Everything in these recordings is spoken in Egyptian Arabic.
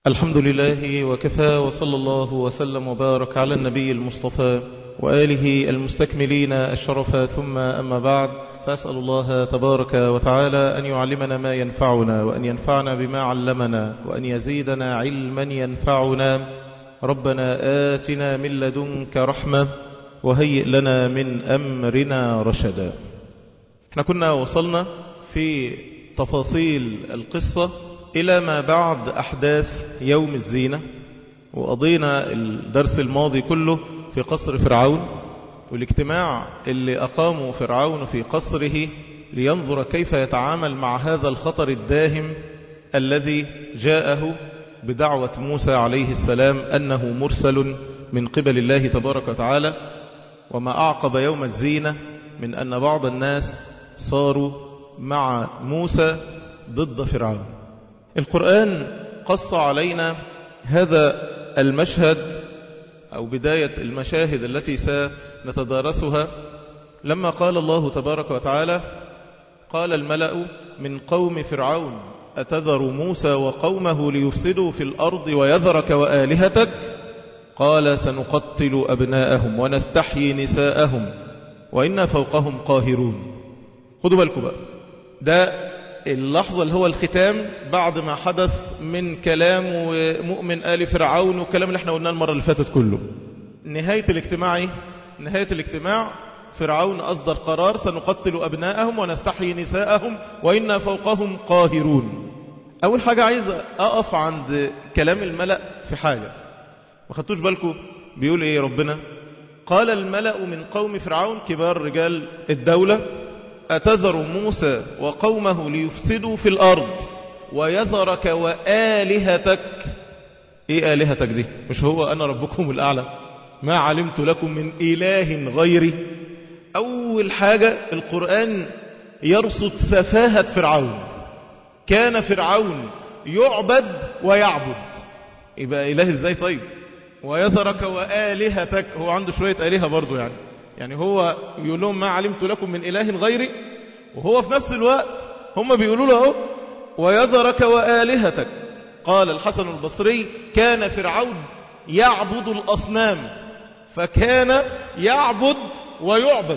الحمد لله وكفى وصلى الله وسلم وبارك على النبي المصطفى وآله المستكملين الشرف ثم أما بعد فأسأل الله تبارك وتعالى أن يعلمنا ما ينفعنا وأن ينفعنا بما علمنا وأن يزيدنا علما ينفعنا ربنا آتنا من لدنك رحمة وهيئ لنا من أمرنا رشدا احنا كنا وصلنا في تفاصيل القصة إلى ما بعد أحداث يوم الزينة وقضينا الدرس الماضي كله في قصر فرعون والاجتماع اللي أقامه فرعون في قصره لينظر كيف يتعامل مع هذا الخطر الداهم الذي جاءه بدعوة موسى عليه السلام أنه مرسل من قبل الله تبارك وتعالى وما أعقب يوم الزينة من أن بعض الناس صاروا مع موسى ضد فرعون القرآن قص علينا هذا المشهد أو بداية المشاهد التي سنتدارسها لما قال الله تبارك وتعالى قال الملأ من قوم فرعون أتذر موسى وقومه ليفسدوا في الأرض ويذرك وآلهتك قال سنقتل أبناءهم ونستحيي نساءهم وإنا فوقهم قاهرون خدوا بالكم بقى ده اللحظة اللي هو الختام بعد ما حدث من كلام ومؤمن آل فرعون والكلام اللي احنا قلناه المرة اللي فاتت كله نهاية الاجتماع نهاية الاجتماع فرعون أصدر قرار سنقتل أبناءهم ونستحيي نساءهم وإنا فوقهم قاهرون أول حاجة عايز أقف عند كلام الملأ في حاجة ما خدتوش بالكم بيقول إيه ربنا قال الملأ من قوم فرعون كبار رجال الدولة أتذر موسى وقومه ليفسدوا في الأرض ويذرك وآلهتك إيه آلهتك دي مش هو أنا ربكم الأعلى ما علمت لكم من إله غيري أول حاجة القرآن يرصد سفاهة فرعون كان فرعون يعبد ويعبد يبقى إله إزاي طيب ويذرك وآلهتك هو عنده شوية آلهة برضو يعني يعني هو يقول لهم ما علمت لكم من إله غيري وهو في نفس الوقت هم بيقولوا له ويذرك وآلهتك قال الحسن البصري كان فرعون يعبد الأصنام فكان يعبد ويعبد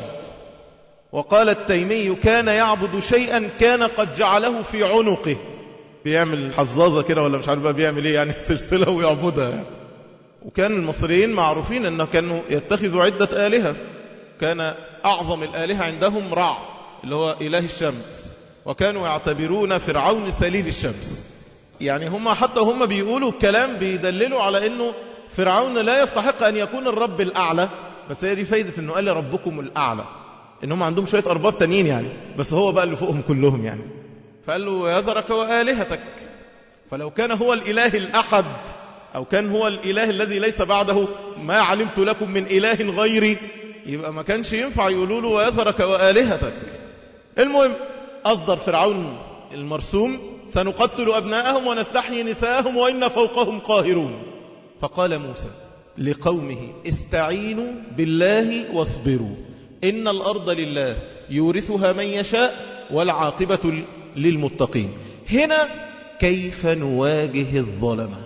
وقال التيمي كان يعبد شيئا كان قد جعله في عنقه بيعمل حظاظة كده ولا مش عارف بقى بيعمل ايه يعني سلسلة ويعبدها يعني. وكان المصريين معروفين انه كانوا يتخذوا عدة آلهة كان أعظم الآلهة عندهم رع اللي هو إله الشمس وكانوا يعتبرون فرعون سليل الشمس يعني هم حتى هم بيقولوا الكلام بيدللوا على أنه فرعون لا يستحق أن يكون الرب الأعلى بس هي دي فايدة أنه قال ربكم الأعلى إنهم عندهم شوية أرباب تانيين يعني بس هو بقى اللي فوقهم كلهم يعني فقال له يذرك وآلهتك فلو كان هو الإله الأحد أو كان هو الإله الذي ليس بعده ما علمت لكم من إله غيري يبقى ما كانش ينفع يقولوا له ويذرك وآلهتك المهم أصدر فرعون المرسوم سنقتل أبناءهم ونستحيي نساءهم وإن فوقهم قاهرون فقال موسى لقومه استعينوا بالله واصبروا إن الأرض لله يورثها من يشاء والعاقبة للمتقين هنا كيف نواجه الظلمة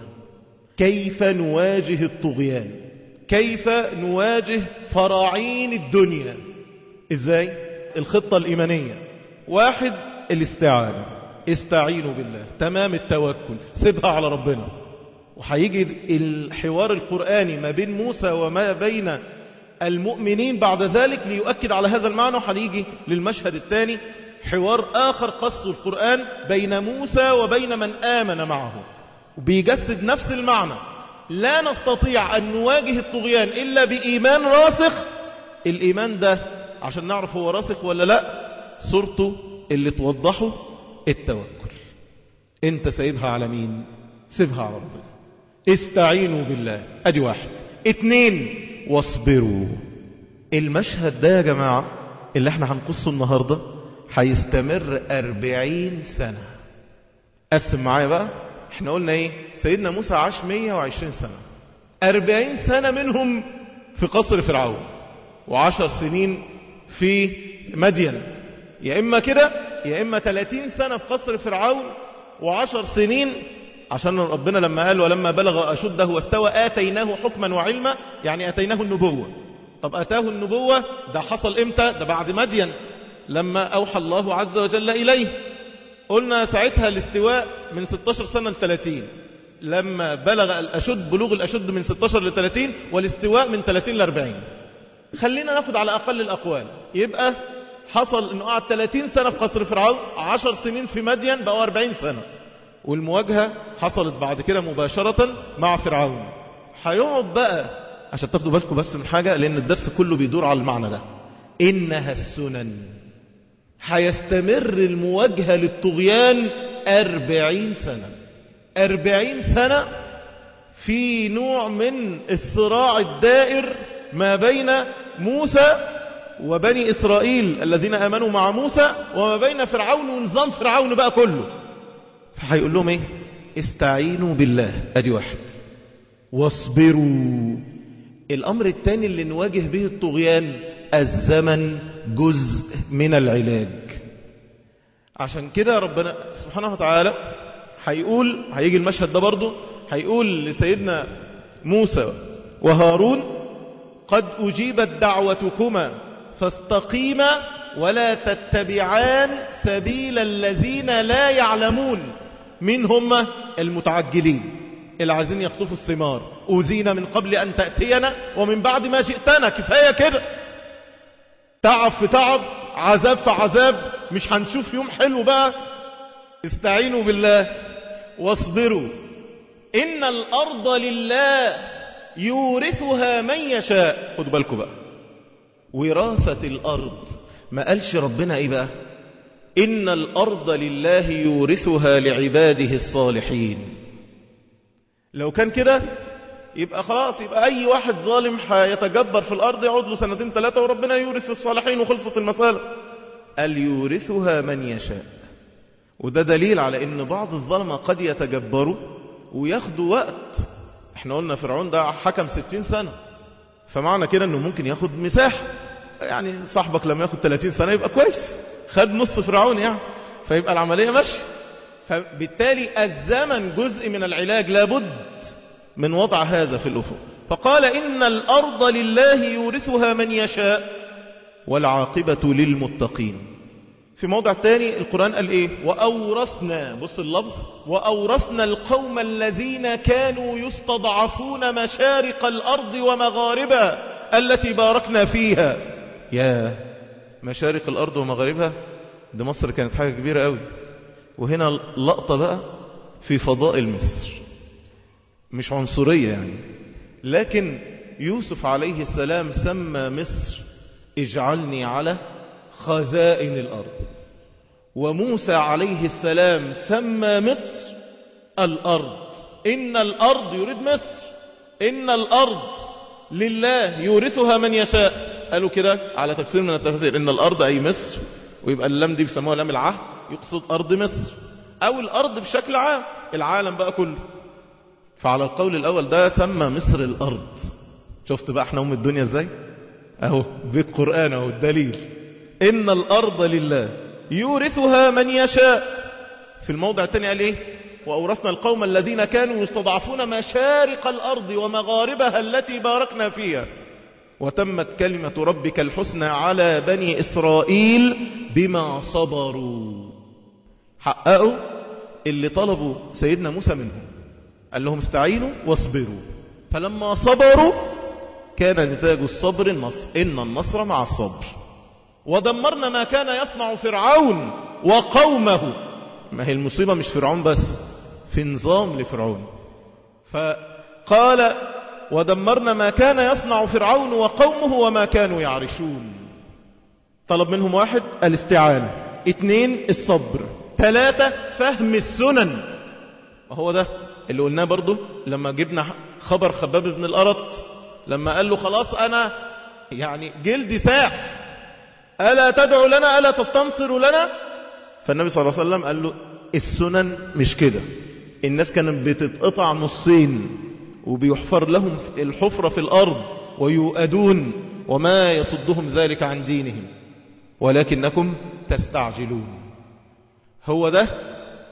كيف نواجه الطغيان كيف نواجه فراعين الدنيا ازاي الخطة الإيمانية واحد الاستعانة استعينوا بالله تمام التوكل سيبها على ربنا وهيجي الحوار القرآني ما بين موسى وما بين المؤمنين بعد ذلك ليؤكد على هذا المعنى وهنيجي للمشهد الثاني حوار آخر قص القرآن بين موسى وبين من آمن معه وبيجسد نفس المعنى لا نستطيع أن نواجه الطغيان إلا بإيمان راسخ الإيمان ده عشان نعرف هو راسخ ولا لا صورته اللي توضحه التوكل انت سايبها على مين سيبها على ربنا استعينوا بالله ادي واحد اتنين واصبروا المشهد ده يا جماعة اللي احنا هنقصه النهاردة هيستمر أربعين سنة قسم معايا بقى احنا قلنا ايه سيدنا موسى عاش 120 سنة 40 سنة منهم في قصر فرعون وعشر سنين في مدين يا إما كده يا إما 30 سنة في قصر فرعون وعشر سنين عشان ربنا لما قال ولما بلغ أشده واستوى آتيناه حكما وعلما يعني آتيناه النبوة طب أتاه النبوة ده حصل إمتى ده بعد مدين لما أوحى الله عز وجل إليه قلنا ساعتها الاستواء من 16 سنة ل 30 لما بلغ الأشد بلوغ الأشد من 16 ل 30 والاستواء من 30 ل 40 خلينا ناخد على أقل الأقوال يبقى حصل أنه قعد 30 سنة في قصر فرعون 10 سنين في مدين بقوا 40 سنة والمواجهة حصلت بعد كده مباشرة مع فرعون هيقعد بقى عشان تاخدوا بالكم بس من حاجة لأن الدرس كله بيدور على المعنى ده إنها السنن هيستمر المواجهة للطغيان أربعين سنة أربعين سنة في نوع من الصراع الدائر ما بين موسى وبني إسرائيل الذين آمنوا مع موسى وما بين فرعون ونظام فرعون بقى كله فهيقول لهم ايه استعينوا بالله ادي واحد واصبروا الامر الثاني اللي نواجه به الطغيان الزمن جزء من العلاج عشان كده ربنا سبحانه وتعالى هيقول هيجي المشهد ده برضه هيقول لسيدنا موسى وهارون قد أجيبت دعوتكما فاستقيما ولا تتبعان سبيل الذين لا يعلمون من هم المتعجلين اللي عايزين يخطفوا الثمار أوذينا من قبل أن تأتينا ومن بعد ما جئتنا كفاية كده تعب في تعب عذاب في عذاب مش هنشوف يوم حلو بقى استعينوا بالله واصبروا إن الأرض لله يورثها من يشاء خدوا بالكم بقى وراثة الأرض ما قالش ربنا إيه بقى إن الأرض لله يورثها لعباده الصالحين لو كان كده يبقى خلاص يبقى أي واحد ظالم هيتجبر في الأرض يقعد له سنتين ثلاثة وربنا يورث الصالحين وخلصت المسألة قال يورثها من يشاء وده دليل على ان بعض الظلمة قد يتجبروا وياخدوا وقت احنا قلنا فرعون ده حكم ستين سنة فمعنى كده انه ممكن ياخد مساحة يعني صاحبك لما ياخد 30 سنة يبقى كويس خد نص فرعون يعني فيبقى العملية ماشية فبالتالي الزمن جزء من العلاج لابد من وضع هذا في الأفق فقال إن الأرض لله يورثها من يشاء والعاقبة للمتقين في موضع تاني القرآن قال إيه وأورثنا بص اللفظ وأورثنا القوم الذين كانوا يستضعفون مشارق الأرض ومغاربها التي باركنا فيها يا مشارق الأرض ومغاربها دي مصر كانت حاجة كبيرة قوي وهنا لقطة بقى في فضائل مصر مش عنصرية يعني لكن يوسف عليه السلام سمى مصر اجعلني على خزائن الأرض وموسى عليه السلام سمى مصر الأرض إن الأرض يريد مصر إن الأرض لله يورثها من يشاء قالوا كده على تفسير من التفاسير إن الأرض أي مصر ويبقى اللام دي بيسموها لام العهد يقصد أرض مصر أو الأرض بشكل عام العالم بقى كله فعلى القول الأول ده سمى مصر الأرض شفت بقى احنا أم الدنيا ازاي اهو بالقرآن اهو الدليل إن الأرض لله يورثها من يشاء في الموضع الثاني قال ايه وأورثنا القوم الذين كانوا يستضعفون مشارق الأرض ومغاربها التي باركنا فيها وتمت كلمة ربك الحسنى على بني إسرائيل بما صبروا حققوا اللي طلبوا سيدنا موسى منهم قال لهم استعينوا واصبروا فلما صبروا كان نتاج الصبر النصر إن النصر مع الصبر ودمرنا ما كان يصنع فرعون وقومه ما هي المصيبة مش فرعون بس في نظام لفرعون فقال ودمرنا ما كان يصنع فرعون وقومه وما كانوا يعرشون طلب منهم واحد الاستعانة اثنين الصبر ثلاثة فهم السنن وهو ده اللي قلناه برضه لما جبنا خبر خباب بن الأرط لما قال له خلاص أنا يعني جلدي ساح ألا تدعو لنا ألا تستنصر لنا فالنبي صلى الله عليه وسلم قال له السنن مش كده الناس كانت بتتقطع نصين وبيحفر لهم الحفرة في الأرض ويؤدون وما يصدهم ذلك عن دينهم ولكنكم تستعجلون هو ده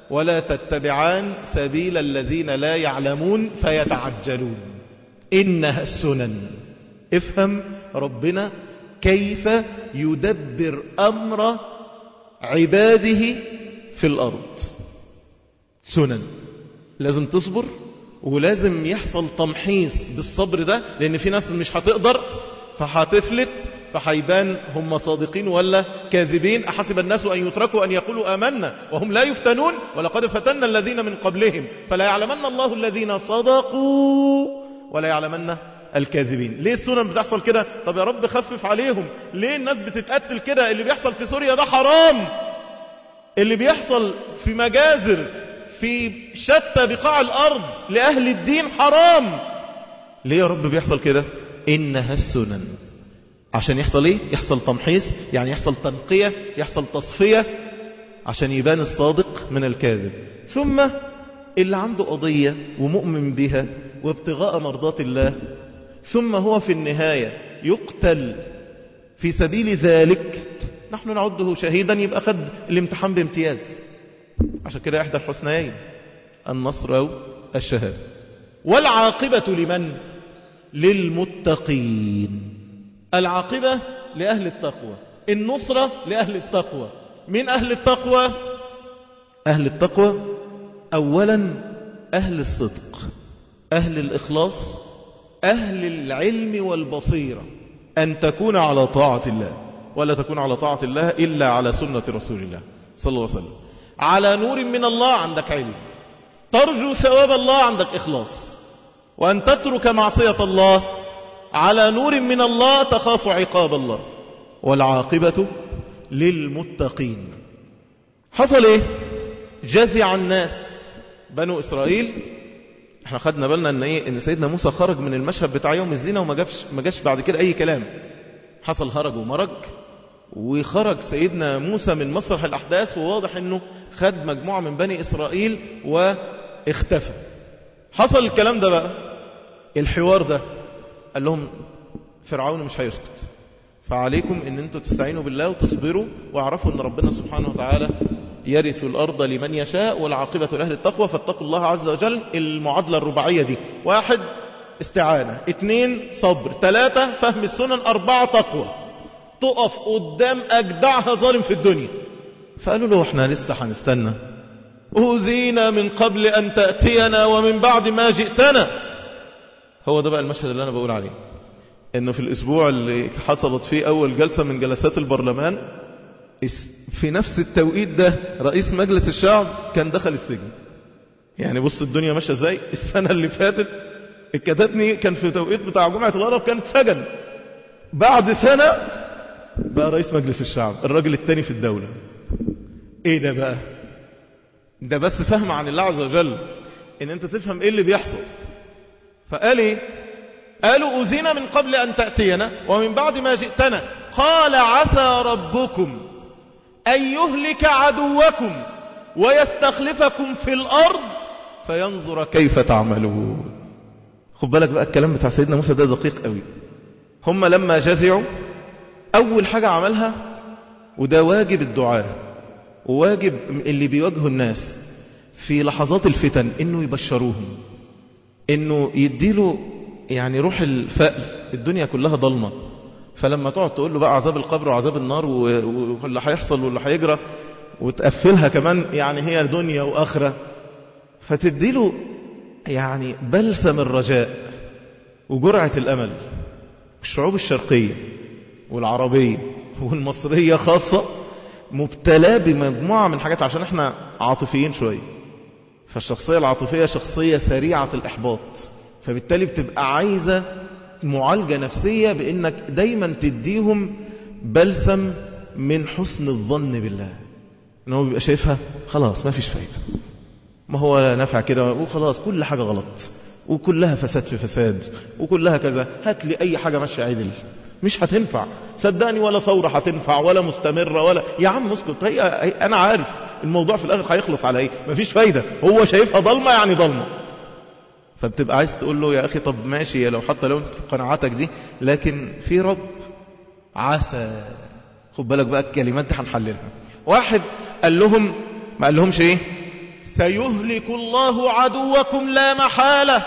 ولا تتبعان سبيل الذين لا يعلمون فيتعجلون إنها السنن افهم ربنا كيف يدبر أمر عباده في الأرض سنن لازم تصبر ولازم يحصل تمحيص بالصبر ده لأن في ناس مش هتقدر فهتفلت فحيبان هم صادقين ولا كاذبين أحسب الناس أن يتركوا أن يقولوا آمنا وهم لا يفتنون ولقد فتنا الذين من قبلهم فلا يعلمن الله الذين صدقوا ولا يعلمن الكاذبين ليه السنن بتحصل كده طب يا رب خفف عليهم ليه الناس بتتقتل كده اللي بيحصل في سوريا ده حرام اللي بيحصل في مجازر في شتى بقاع الأرض لأهل الدين حرام ليه يا رب بيحصل كده إنها السنن عشان يحصل ايه يحصل تمحيص يعني يحصل تنقية يحصل تصفية عشان يبان الصادق من الكاذب ثم اللي عنده قضية ومؤمن بها وابتغاء مرضات الله ثم هو في النهاية يقتل في سبيل ذلك نحن نعده شهيدا يبقى خد الامتحان بامتياز عشان كده احدى الحسنيين النصر او الشهادة والعاقبة لمن للمتقين العاقبة لأهل التقوى النصرة لأهل التقوى من أهل التقوى أهل التقوى أولا أهل الصدق أهل الإخلاص أهل العلم والبصيرة أن تكون على طاعة الله ولا تكون على طاعة الله إلا على سنة رسول الله صلى الله عليه وسلم على نور من الله عندك علم ترجو ثواب الله عندك إخلاص وأن تترك معصية الله على نور من الله تخاف عقاب الله والعاقبة للمتقين حصل ايه جزع الناس بنو اسرائيل احنا خدنا بالنا ان ايه ان سيدنا موسى خرج من المشهد بتاع يوم الزنا وما جابش ما جاش بعد كده اي كلام حصل هرج ومرج وخرج سيدنا موسى من مسرح الاحداث وواضح انه خد مجموعة من بني اسرائيل واختفى حصل الكلام ده بقى الحوار ده قال لهم فرعون مش هيسكت فعليكم ان انتوا تستعينوا بالله وتصبروا واعرفوا ان ربنا سبحانه وتعالى يرث الارض لمن يشاء والعاقبة لاهل التقوى فاتقوا الله عز وجل المعادلة الرباعية دي واحد استعانة اثنين صبر ثلاثة فهم السنن اربعة تقوى تقف قدام اجدعها ظالم في الدنيا فقالوا له احنا لسه هنستنى اوذينا من قبل ان تأتينا ومن بعد ما جئتنا هو ده بقى المشهد اللي أنا بقول عليه إنه في الأسبوع اللي حصلت فيه أول جلسة من جلسات البرلمان في نفس التوقيت ده رئيس مجلس الشعب كان دخل السجن يعني بص الدنيا ماشية ازاي السنة اللي فاتت الكتاتني كان في توقيت بتاع جمعة الغرب كان سجن بعد سنة بقى رئيس مجلس الشعب الراجل التاني في الدولة ايه ده بقى ده بس فهم عن الله عز وجل ان انت تفهم ايه اللي بيحصل فقال ايه قالوا أوذينا من قبل أن تأتينا ومن بعد ما جئتنا قال عسى ربكم أن يهلك عدوكم ويستخلفكم في الأرض فينظر كيف تعملون خد بالك بقى الكلام بتاع سيدنا موسى ده دقيق قوي هم لما جزعوا أول حاجة عملها وده واجب الدعاء وواجب اللي بيواجهوا الناس في لحظات الفتن انه يبشروهم انه يديله يعني روح الفقل الدنيا كلها ضلمة فلما تقعد تقول له بقى عذاب القبر وعذاب النار واللي هيحصل واللي هيجرى وتقفلها كمان يعني هي دنيا وآخرة فتديله يعني بلسم الرجاء وجرعة الأمل الشعوب الشرقية والعربية والمصرية خاصة مبتلاه بمجموعة من حاجات عشان احنا عاطفيين شوية فالشخصية العاطفية شخصية سريعة الإحباط فبالتالي بتبقى عايزة معالجة نفسية بأنك دايما تديهم بلسم من حسن الظن بالله ان هو بيبقى شايفها خلاص ما فيش فايدة ما هو نفع كده وخلاص كل حاجة غلط وكلها فساد في فساد وكلها كذا هات لي أي حاجة ماشية عدل مش هتنفع صدقني ولا ثورة هتنفع ولا مستمرة ولا يا عم اسكت هي أنا عارف الموضوع في الآخر هيخلص على ايه مفيش فايدة هو شايفها ضلمة يعني ضلمة فبتبقى عايز تقول له يا أخي طب ماشي لو حتى لو انت في قناعاتك دي لكن في رب عسى خد بالك بقى الكلمات دي هنحللها واحد قال لهم ما قال لهمش ايه سيهلك الله عدوكم لا محالة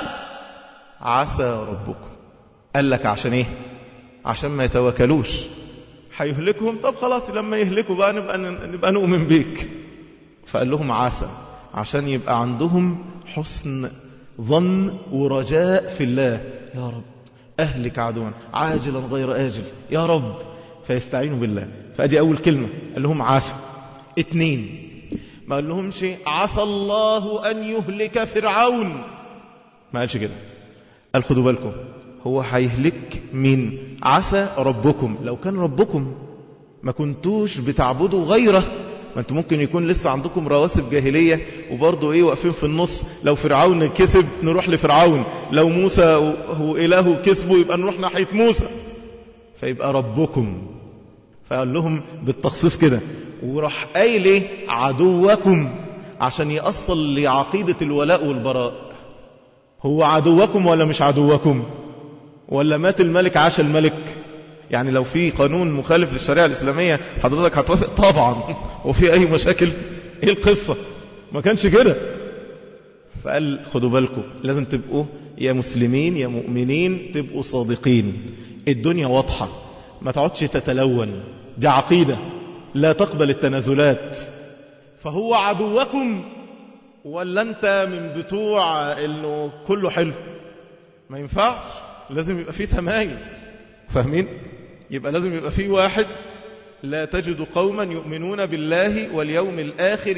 عسى ربكم قال لك عشان ايه عشان ما يتوكلوش هيهلكهم طب خلاص لما يهلكوا بقى نبقى, نبقى نؤمن بيك فقال لهم عسى عشان يبقى عندهم حسن ظن ورجاء في الله يا رب أهلك عدوا عاجلا غير آجل يا رب فيستعينوا بالله فأدي أول كلمة قال لهم عسى اتنين ما قال لهمش عسى الله أن يهلك فرعون ما قالش كده قال خدوا بالكم هو هيهلك مين عسى ربكم لو كان ربكم ما كنتوش بتعبدوا غيره ما انتم ممكن يكون لسه عندكم رواسب جاهلية وبرضه ايه واقفين في النص لو فرعون كسب نروح لفرعون لو موسى هو اله كسبه يبقى نروح ناحية موسى فيبقى ربكم فقال لهم بالتخصيص كده وراح قايل ايه عدوكم عشان يأصل لعقيدة الولاء والبراء هو عدوكم ولا مش عدوكم ولا مات الملك عاش الملك يعني لو في قانون مخالف للشريعة الإسلامية حضرتك هتوافق طبعا وفي أي مشاكل إيه القصة ما كانش كده فقال خدوا بالكم لازم تبقوا يا مسلمين يا مؤمنين تبقوا صادقين الدنيا واضحة ما تقعدش تتلون دي عقيدة لا تقبل التنازلات فهو عدوكم ولا انت من بتوع انه كله حلو ما ينفعش لازم يبقى فيه تمايز فاهمين يبقى لازم يبقى فيه واحد لا تجد قوما يؤمنون بالله واليوم الآخر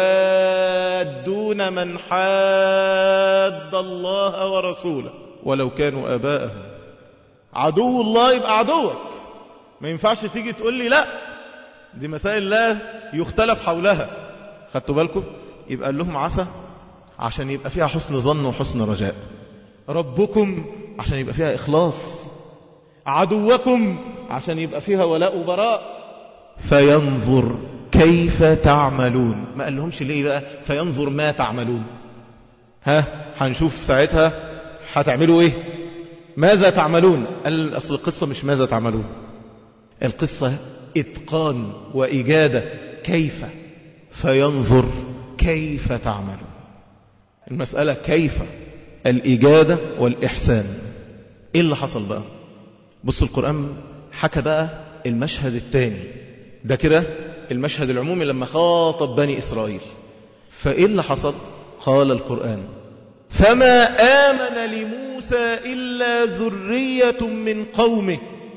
يوادون من حاد الله ورسوله ولو كانوا آباءهم عدو الله يبقى عدوك ما ينفعش تيجي تقول لي لا دي مسائل لا يختلف حولها خدتوا بالكم يبقى قال لهم عسى عشان يبقى فيها حسن ظن وحسن رجاء ربكم عشان يبقى فيها إخلاص عدوكم عشان يبقى فيها ولاء وبراء فينظر كيف تعملون ما قال لهمش ليه بقى فينظر ما تعملون ها هنشوف ساعتها هتعملوا ايه ماذا تعملون قال اصل القصة مش ماذا تعملون القصة اتقان واجادة كيف فينظر كيف تعملون المسألة كيف الإجادة والإحسان إيه اللي حصل بقى بص القرآن حكى بقى المشهد الثاني ده كده المشهد العمومي لما خاطب بني إسرائيل فإيه اللي حصل قال القرآن فما آمن لموسى إلا ذرية من قومه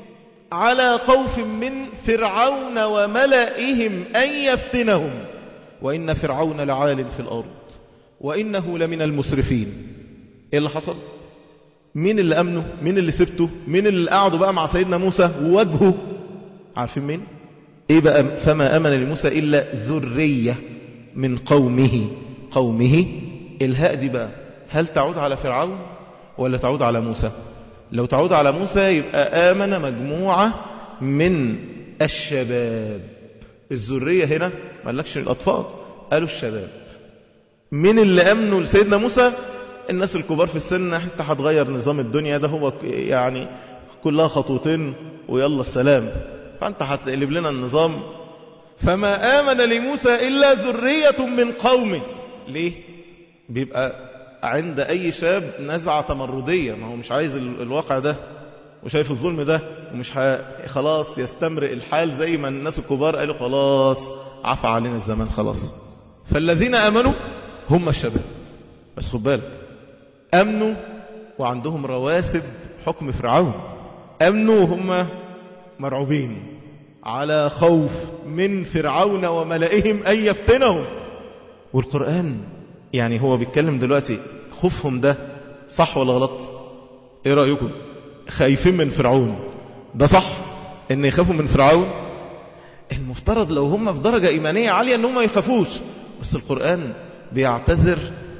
على خوف من فرعون وملئهم أن يفتنهم وإن فرعون لعال في الأرض وإنه لمن المسرفين إيه اللي حصل مين اللي أمنه مين اللي سبته مين اللي قعدوا بقى مع سيدنا موسى ووجهه عارفين مين إيه بقى فما أمن لموسى إلا ذرية من قومه قومه الهاء دي بقى هل تعود على فرعون ولا تعود على موسى لو تعود على موسى يبقى آمن مجموعة من الشباب الذرية هنا ما قالكش الأطفال قالوا الشباب من اللي أمنوا لسيدنا موسى الناس الكبار في السن انت هتغير نظام الدنيا ده هو يعني كلها خطوتين ويلا السلام فانت هتقلب لنا النظام فما آمن لموسى إلا ذرية من قومه ليه بيبقى عند أي شاب نزعة تمردية ما هو مش عايز الواقع ده وشايف الظلم ده ومش ه... خلاص يستمرئ الحال زي ما الناس الكبار قالوا خلاص عفى علينا الزمان خلاص فالذين آمنوا هم الشباب بس خد بالك أمنوا وعندهم رواسب حكم فرعون أمنوا وهم مرعوبين على خوف من فرعون وملئهم أن يفتنهم والقرآن يعني هو بيتكلم دلوقتي خوفهم ده صح ولا غلط ايه رأيكم خايفين من فرعون ده صح ان يخافوا من فرعون المفترض لو هم في درجة ايمانية عالية ان هم يخافوش بس القرآن بيعتذر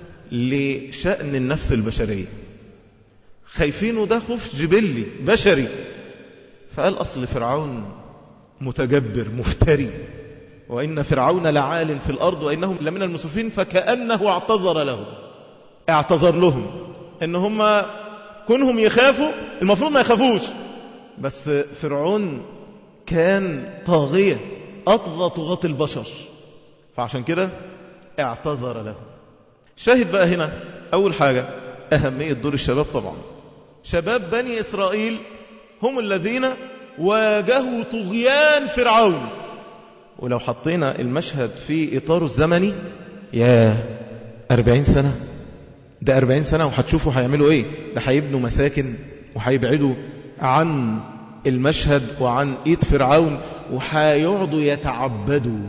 لشأن النفس البشرية خايفينه ده خوف جبلي بشري فقال أصل فرعون متجبر مفتري وإن فرعون لعال في الأرض وإنهم لمن المسرفين فكأنه اعتذر لهم اعتذر لهم إن هم كونهم يخافوا المفروض ما يخافوش بس فرعون كان طاغية أطغى طغاة البشر فعشان كده اعتذر لهم شاهد بقى هنا أول حاجة أهمية دور الشباب طبعا شباب بني إسرائيل هم الذين واجهوا طغيان فرعون ولو حطينا المشهد في إطاره الزمني يا أربعين سنة ده أربعين سنة وهتشوفوا هيعملوا إيه ده هيبنوا مساكن وهيبعدوا عن المشهد وعن إيد فرعون وهيقعدوا يتعبدوا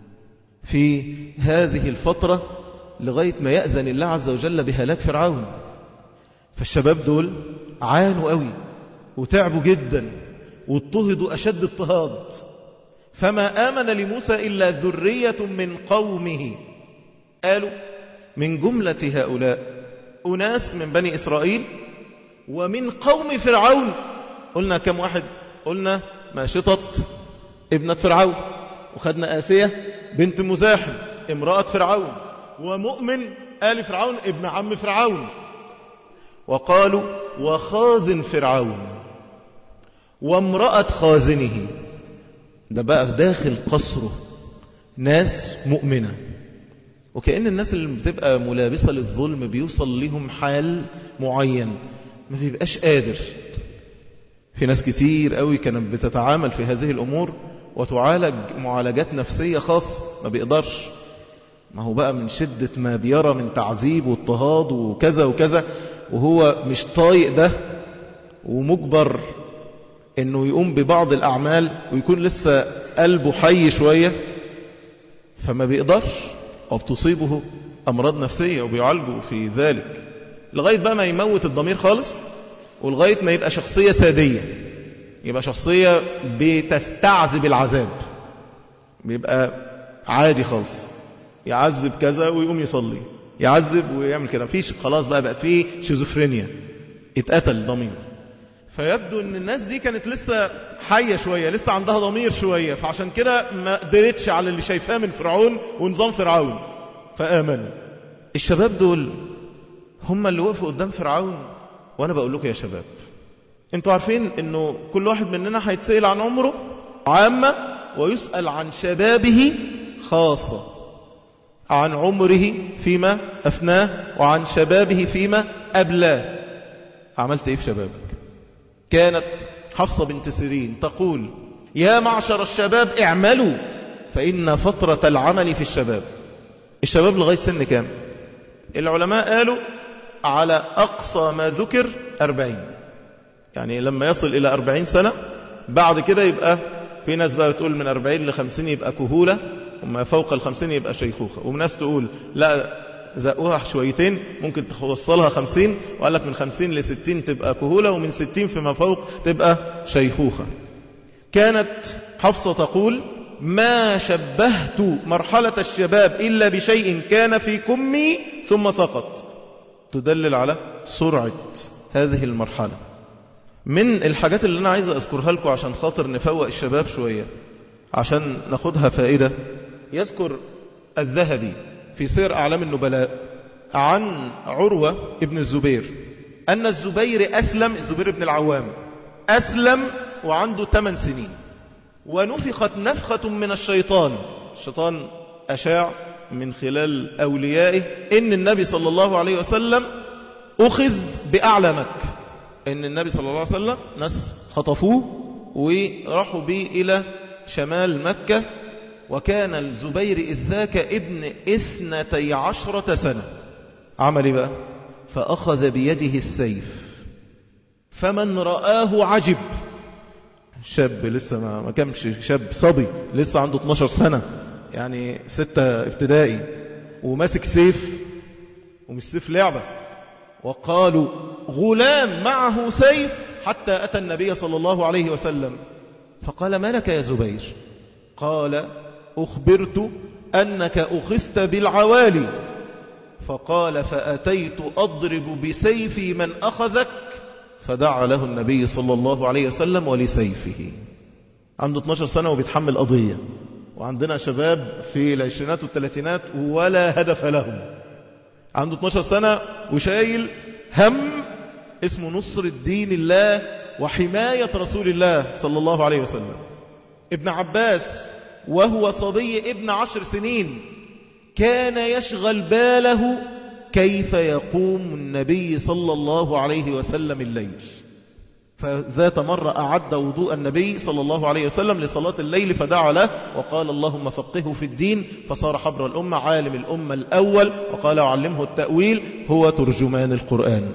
في هذه الفترة لغاية ما يأذن الله عز وجل بهلاك فرعون فالشباب دول عانوا قوي وتعبوا جدا واضطهدوا أشد اضطهاد فما آمن لموسى إلا ذرية من قومه قالوا من جملة هؤلاء أناس من بني إسرائيل ومن قوم فرعون قلنا كم واحد قلنا ماشطة ابنة فرعون وخدنا آسية بنت مزاحم امرأة فرعون ومؤمن آل فرعون ابن عم فرعون وقالوا وخازن فرعون وامرأة خازنه ده بقى داخل قصره ناس مؤمنة وكأن الناس اللي بتبقى ملابسة للظلم بيوصل لهم حال معين ما بيبقاش قادر في ناس كتير قوي كانت بتتعامل في هذه الأمور وتعالج معالجات نفسية خاصة ما بيقدرش ما هو بقى من شدة ما بيرى من تعذيب واضطهاد وكذا وكذا وهو مش طايق ده ومجبر انه يقوم ببعض الاعمال ويكون لسه قلبه حي شوية فما بيقدرش وبتصيبه امراض نفسية وبيعالجوا في ذلك لغاية بقى ما يموت الضمير خالص ولغاية ما يبقى شخصية سادية يبقى شخصية بتستعذب العذاب بيبقى عادي خالص يعذب كذا ويقوم يصلي يعذب ويعمل كده مفيش خلاص بقى بقت فيه شيزوفرينيا اتقتل ضمير فيبدو ان الناس دي كانت لسه حية شوية لسه عندها ضمير شوية فعشان كده ما قدرتش على اللي شايفاه من فرعون ونظام فرعون فآمنوا الشباب دول هم اللي وقفوا قدام فرعون وانا بقول لكم يا شباب انتوا عارفين انه كل واحد مننا هيتسأل عن عمره عامة ويسأل عن شبابه خاصة عن عمره فيما أفناه وعن شبابه فيما أبلاه عملت إيه في شبابك كانت حفصة بنت سيرين تقول يا معشر الشباب اعملوا فإن فترة العمل في الشباب الشباب لغاية سن كام العلماء قالوا على أقصى ما ذكر أربعين يعني لما يصل إلى أربعين سنة بعد كده يبقى في ناس بقى بتقول من أربعين لخمسين يبقى كهولة وما فوق الخمسين يبقى شيخوخة وناس تقول لا زقوها شويتين ممكن توصلها خمسين وقال لك من خمسين لستين تبقى كهولة ومن ستين فيما فوق تبقى شيخوخة كانت حفصة تقول ما شبهت مرحلة الشباب إلا بشيء كان في كمي ثم سقط تدلل على سرعة هذه المرحلة من الحاجات اللي أنا عايز أذكرها لكم عشان خاطر نفوق الشباب شوية عشان ناخدها فائدة يذكر الذهبي في سير أعلام النبلاء عن عروة ابن الزبير أن الزبير أسلم الزبير ابن العوام أسلم وعنده 8 سنين ونفخت نفخة من الشيطان الشيطان أشاع من خلال أوليائه إن النبي صلى الله عليه وسلم أخذ بأعلى مكة إن النبي صلى الله عليه وسلم ناس خطفوه وراحوا به إلى شمال مكة وكان الزبير إذ ذاك ابن إثنتي عشرة سنة عمل بقى فأخذ بيده السيف فمن رآه عجب شاب لسه ما, ما كانش شاب صبي لسه عنده 12 سنة يعني ستة ابتدائي وماسك سيف ومش سيف لعبة وقالوا غلام معه سيف حتى أتى النبي صلى الله عليه وسلم فقال ما لك يا زبير قال أخبرت أنك أخذت بالعوالي فقال فأتيت أضرب بسيفي من أخذك فدعا له النبي صلى الله عليه وسلم ولسيفه عنده 12 سنة وبيتحمل قضية وعندنا شباب في العشرينات والثلاثينات ولا هدف لهم عنده 12 سنة وشايل هم اسمه نصر الدين الله وحماية رسول الله صلى الله عليه وسلم ابن عباس وهو صبي ابن عشر سنين كان يشغل باله كيف يقوم النبي صلى الله عليه وسلم الليل فذات مرة أعد وضوء النبي صلى الله عليه وسلم لصلاة الليل فدعا له وقال اللهم فقهه في الدين فصار حبر الأمة عالم الأمة الأول وقال علمه التأويل هو ترجمان القرآن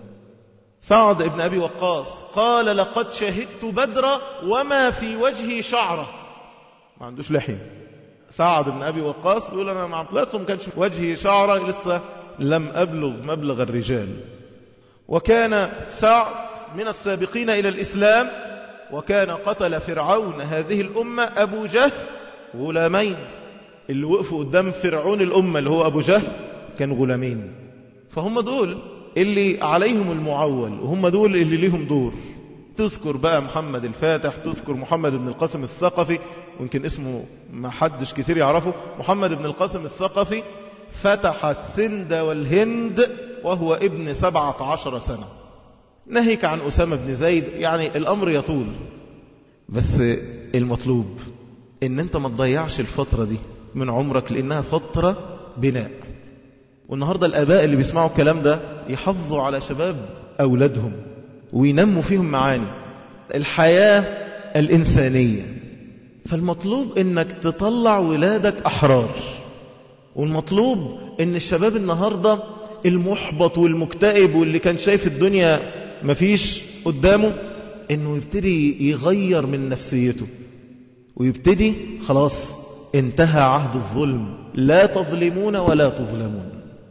سعد بن أبي وقاص قال لقد شهدت بدرا وما في وجهي شعرة ما عندوش لحية سعد بن أبي وقاص بيقول أنا مع طلعت ما كانش وجهي شعرة لسه لم أبلغ مبلغ الرجال وكان سعد من السابقين إلى الإسلام وكان قتل فرعون هذه الأمة أبو جهل غلامين اللي وقفوا قدام فرعون الأمة اللي هو أبو جهل كان غلامين فهم دول اللي عليهم المعول وهم دول اللي ليهم دور تذكر بقى محمد الفاتح تذكر محمد بن القاسم الثقفي ويمكن اسمه ما حدش كثير يعرفه محمد بن القاسم الثقفي فتح السند والهند وهو ابن سبعة عشر سنة نهيك عن أسامة بن زيد يعني الأمر يطول بس المطلوب ان انت ما تضيعش الفترة دي من عمرك لانها فترة بناء والنهاردة الاباء اللي بيسمعوا الكلام ده يحافظوا على شباب اولادهم وينموا فيهم معاني الحياة الانسانية فالمطلوب انك تطلع ولادك احرار والمطلوب ان الشباب النهاردة المحبط والمكتئب واللي كان شايف الدنيا مفيش قدامه انه يبتدي يغير من نفسيته ويبتدي خلاص انتهى عهد الظلم لا تظلمون ولا تظلمون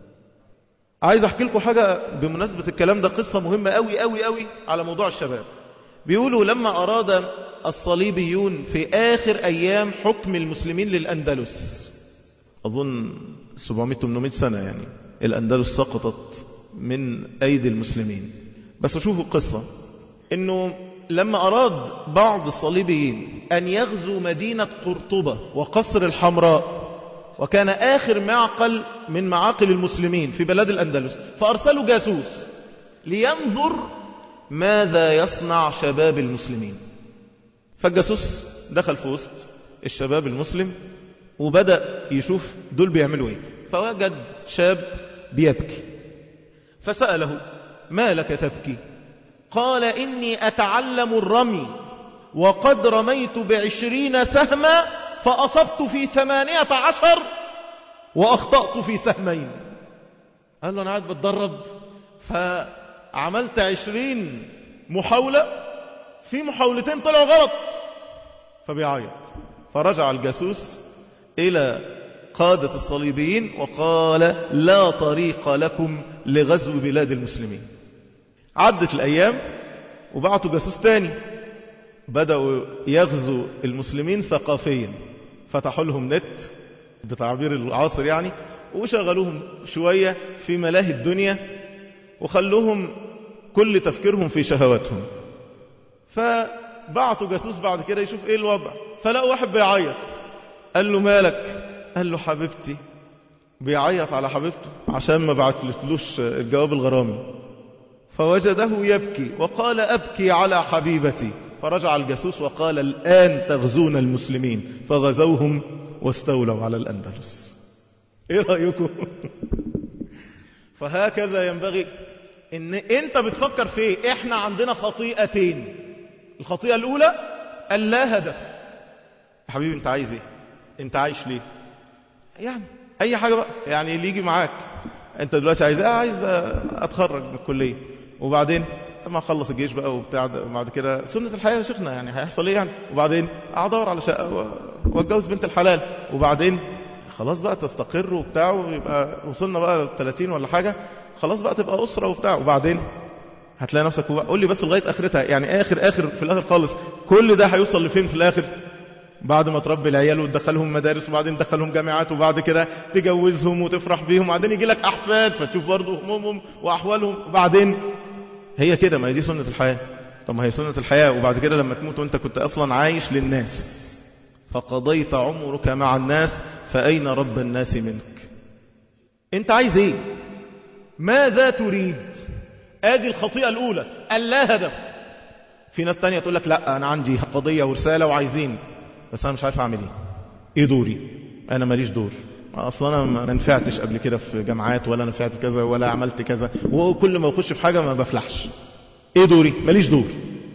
عايز احكي لكم حاجة بمناسبة الكلام ده قصة مهمة قوي قوي قوي على موضوع الشباب بيقولوا لما اراد الصليبيون في اخر ايام حكم المسلمين للاندلس اظن 700-800 سنة يعني الاندلس سقطت من ايدي المسلمين بس شوفوا القصة انه لما اراد بعض الصليبيين ان يغزو مدينة قرطبة وقصر الحمراء وكان اخر معقل من معاقل المسلمين في بلاد الاندلس فارسلوا جاسوس لينظر ماذا يصنع شباب المسلمين فالجاسوس دخل في وسط الشباب المسلم وبدأ يشوف دول بيعملوا ايه فوجد شاب بيبكي فسأله ما لك تبكي قال إني أتعلم الرمي وقد رميت بعشرين سهما فأصبت في ثمانية عشر وأخطأت في سهمين قال له أنا قاعد بتدرب فعملت عشرين محاولة في محاولتين طلعوا غلط فبيعيط فرجع الجاسوس إلى قادة الصليبيين وقال لا طريق لكم لغزو بلاد المسلمين عدت الأيام وبعتوا جاسوس تاني بدأوا يغزوا المسلمين ثقافيا فتحوا لهم نت بتعبير العصر يعني وشغلوهم شوية في ملاهي الدنيا وخلوهم كل تفكيرهم في شهواتهم فبعتوا جاسوس بعد كده يشوف ايه الوضع فلقوا واحد بيعيط قال له مالك قال له حبيبتي بيعيط على حبيبته عشان ما بعتلتلوش الجواب الغرامي فوجده يبكي وقال أبكي على حبيبتي فرجع الجاسوس وقال الآن تغزون المسلمين فغزوهم واستولوا على الأندلس ايه رأيكم فهكذا ينبغي ان انت بتفكر في ايه احنا عندنا خطيئتين الخطيئة الاولى اللا هدف يا حبيبي انت عايز ايه انت عايش ليه يعني اي حاجة بقى يعني اللي يجي معاك انت دلوقتي عايز ايه عايز اتخرج من الكلية وبعدين ما اخلص الجيش بقى وبتاع بعد كده سنة الحياة يا شيخنا يعني هيحصل ايه يعني وبعدين ادور على شقة واتجوز بنت الحلال وبعدين خلاص بقى تستقر وبتاع ويبقى وصلنا بقى ل 30 ولا حاجة خلاص بقى تبقى أسرة وبتاع وبعدين هتلاقي نفسك قول لي بس لغاية آخرتها يعني آخر آخر في الآخر خالص كل ده هيوصل لفين في الآخر بعد ما تربي العيال وتدخلهم مدارس وبعدين تدخلهم جامعات وبعد كده تجوزهم وتفرح بيهم وبعدين يجي لك أحفاد فتشوف برضه همومهم وأحوالهم وبعدين هي كده ما هي دي سنة الحياة طب ما هي سنة الحياة وبعد كده لما تموت وانت كنت أصلا عايش للناس فقضيت عمرك مع الناس فأين رب الناس منك انت عايز ايه ماذا تريد ادي الخطيئة الاولى اللا هدف في ناس تانية تقول لك لا انا عندي قضية ورسالة وعايزين بس انا مش عارف اعمل ايه ايه دوري انا ماليش دور اصلا انا ما نفعتش قبل كده في جامعات ولا نفعت كذا ولا عملت كذا وكل ما اخش في حاجه ما بفلحش ايه دوري ماليش دور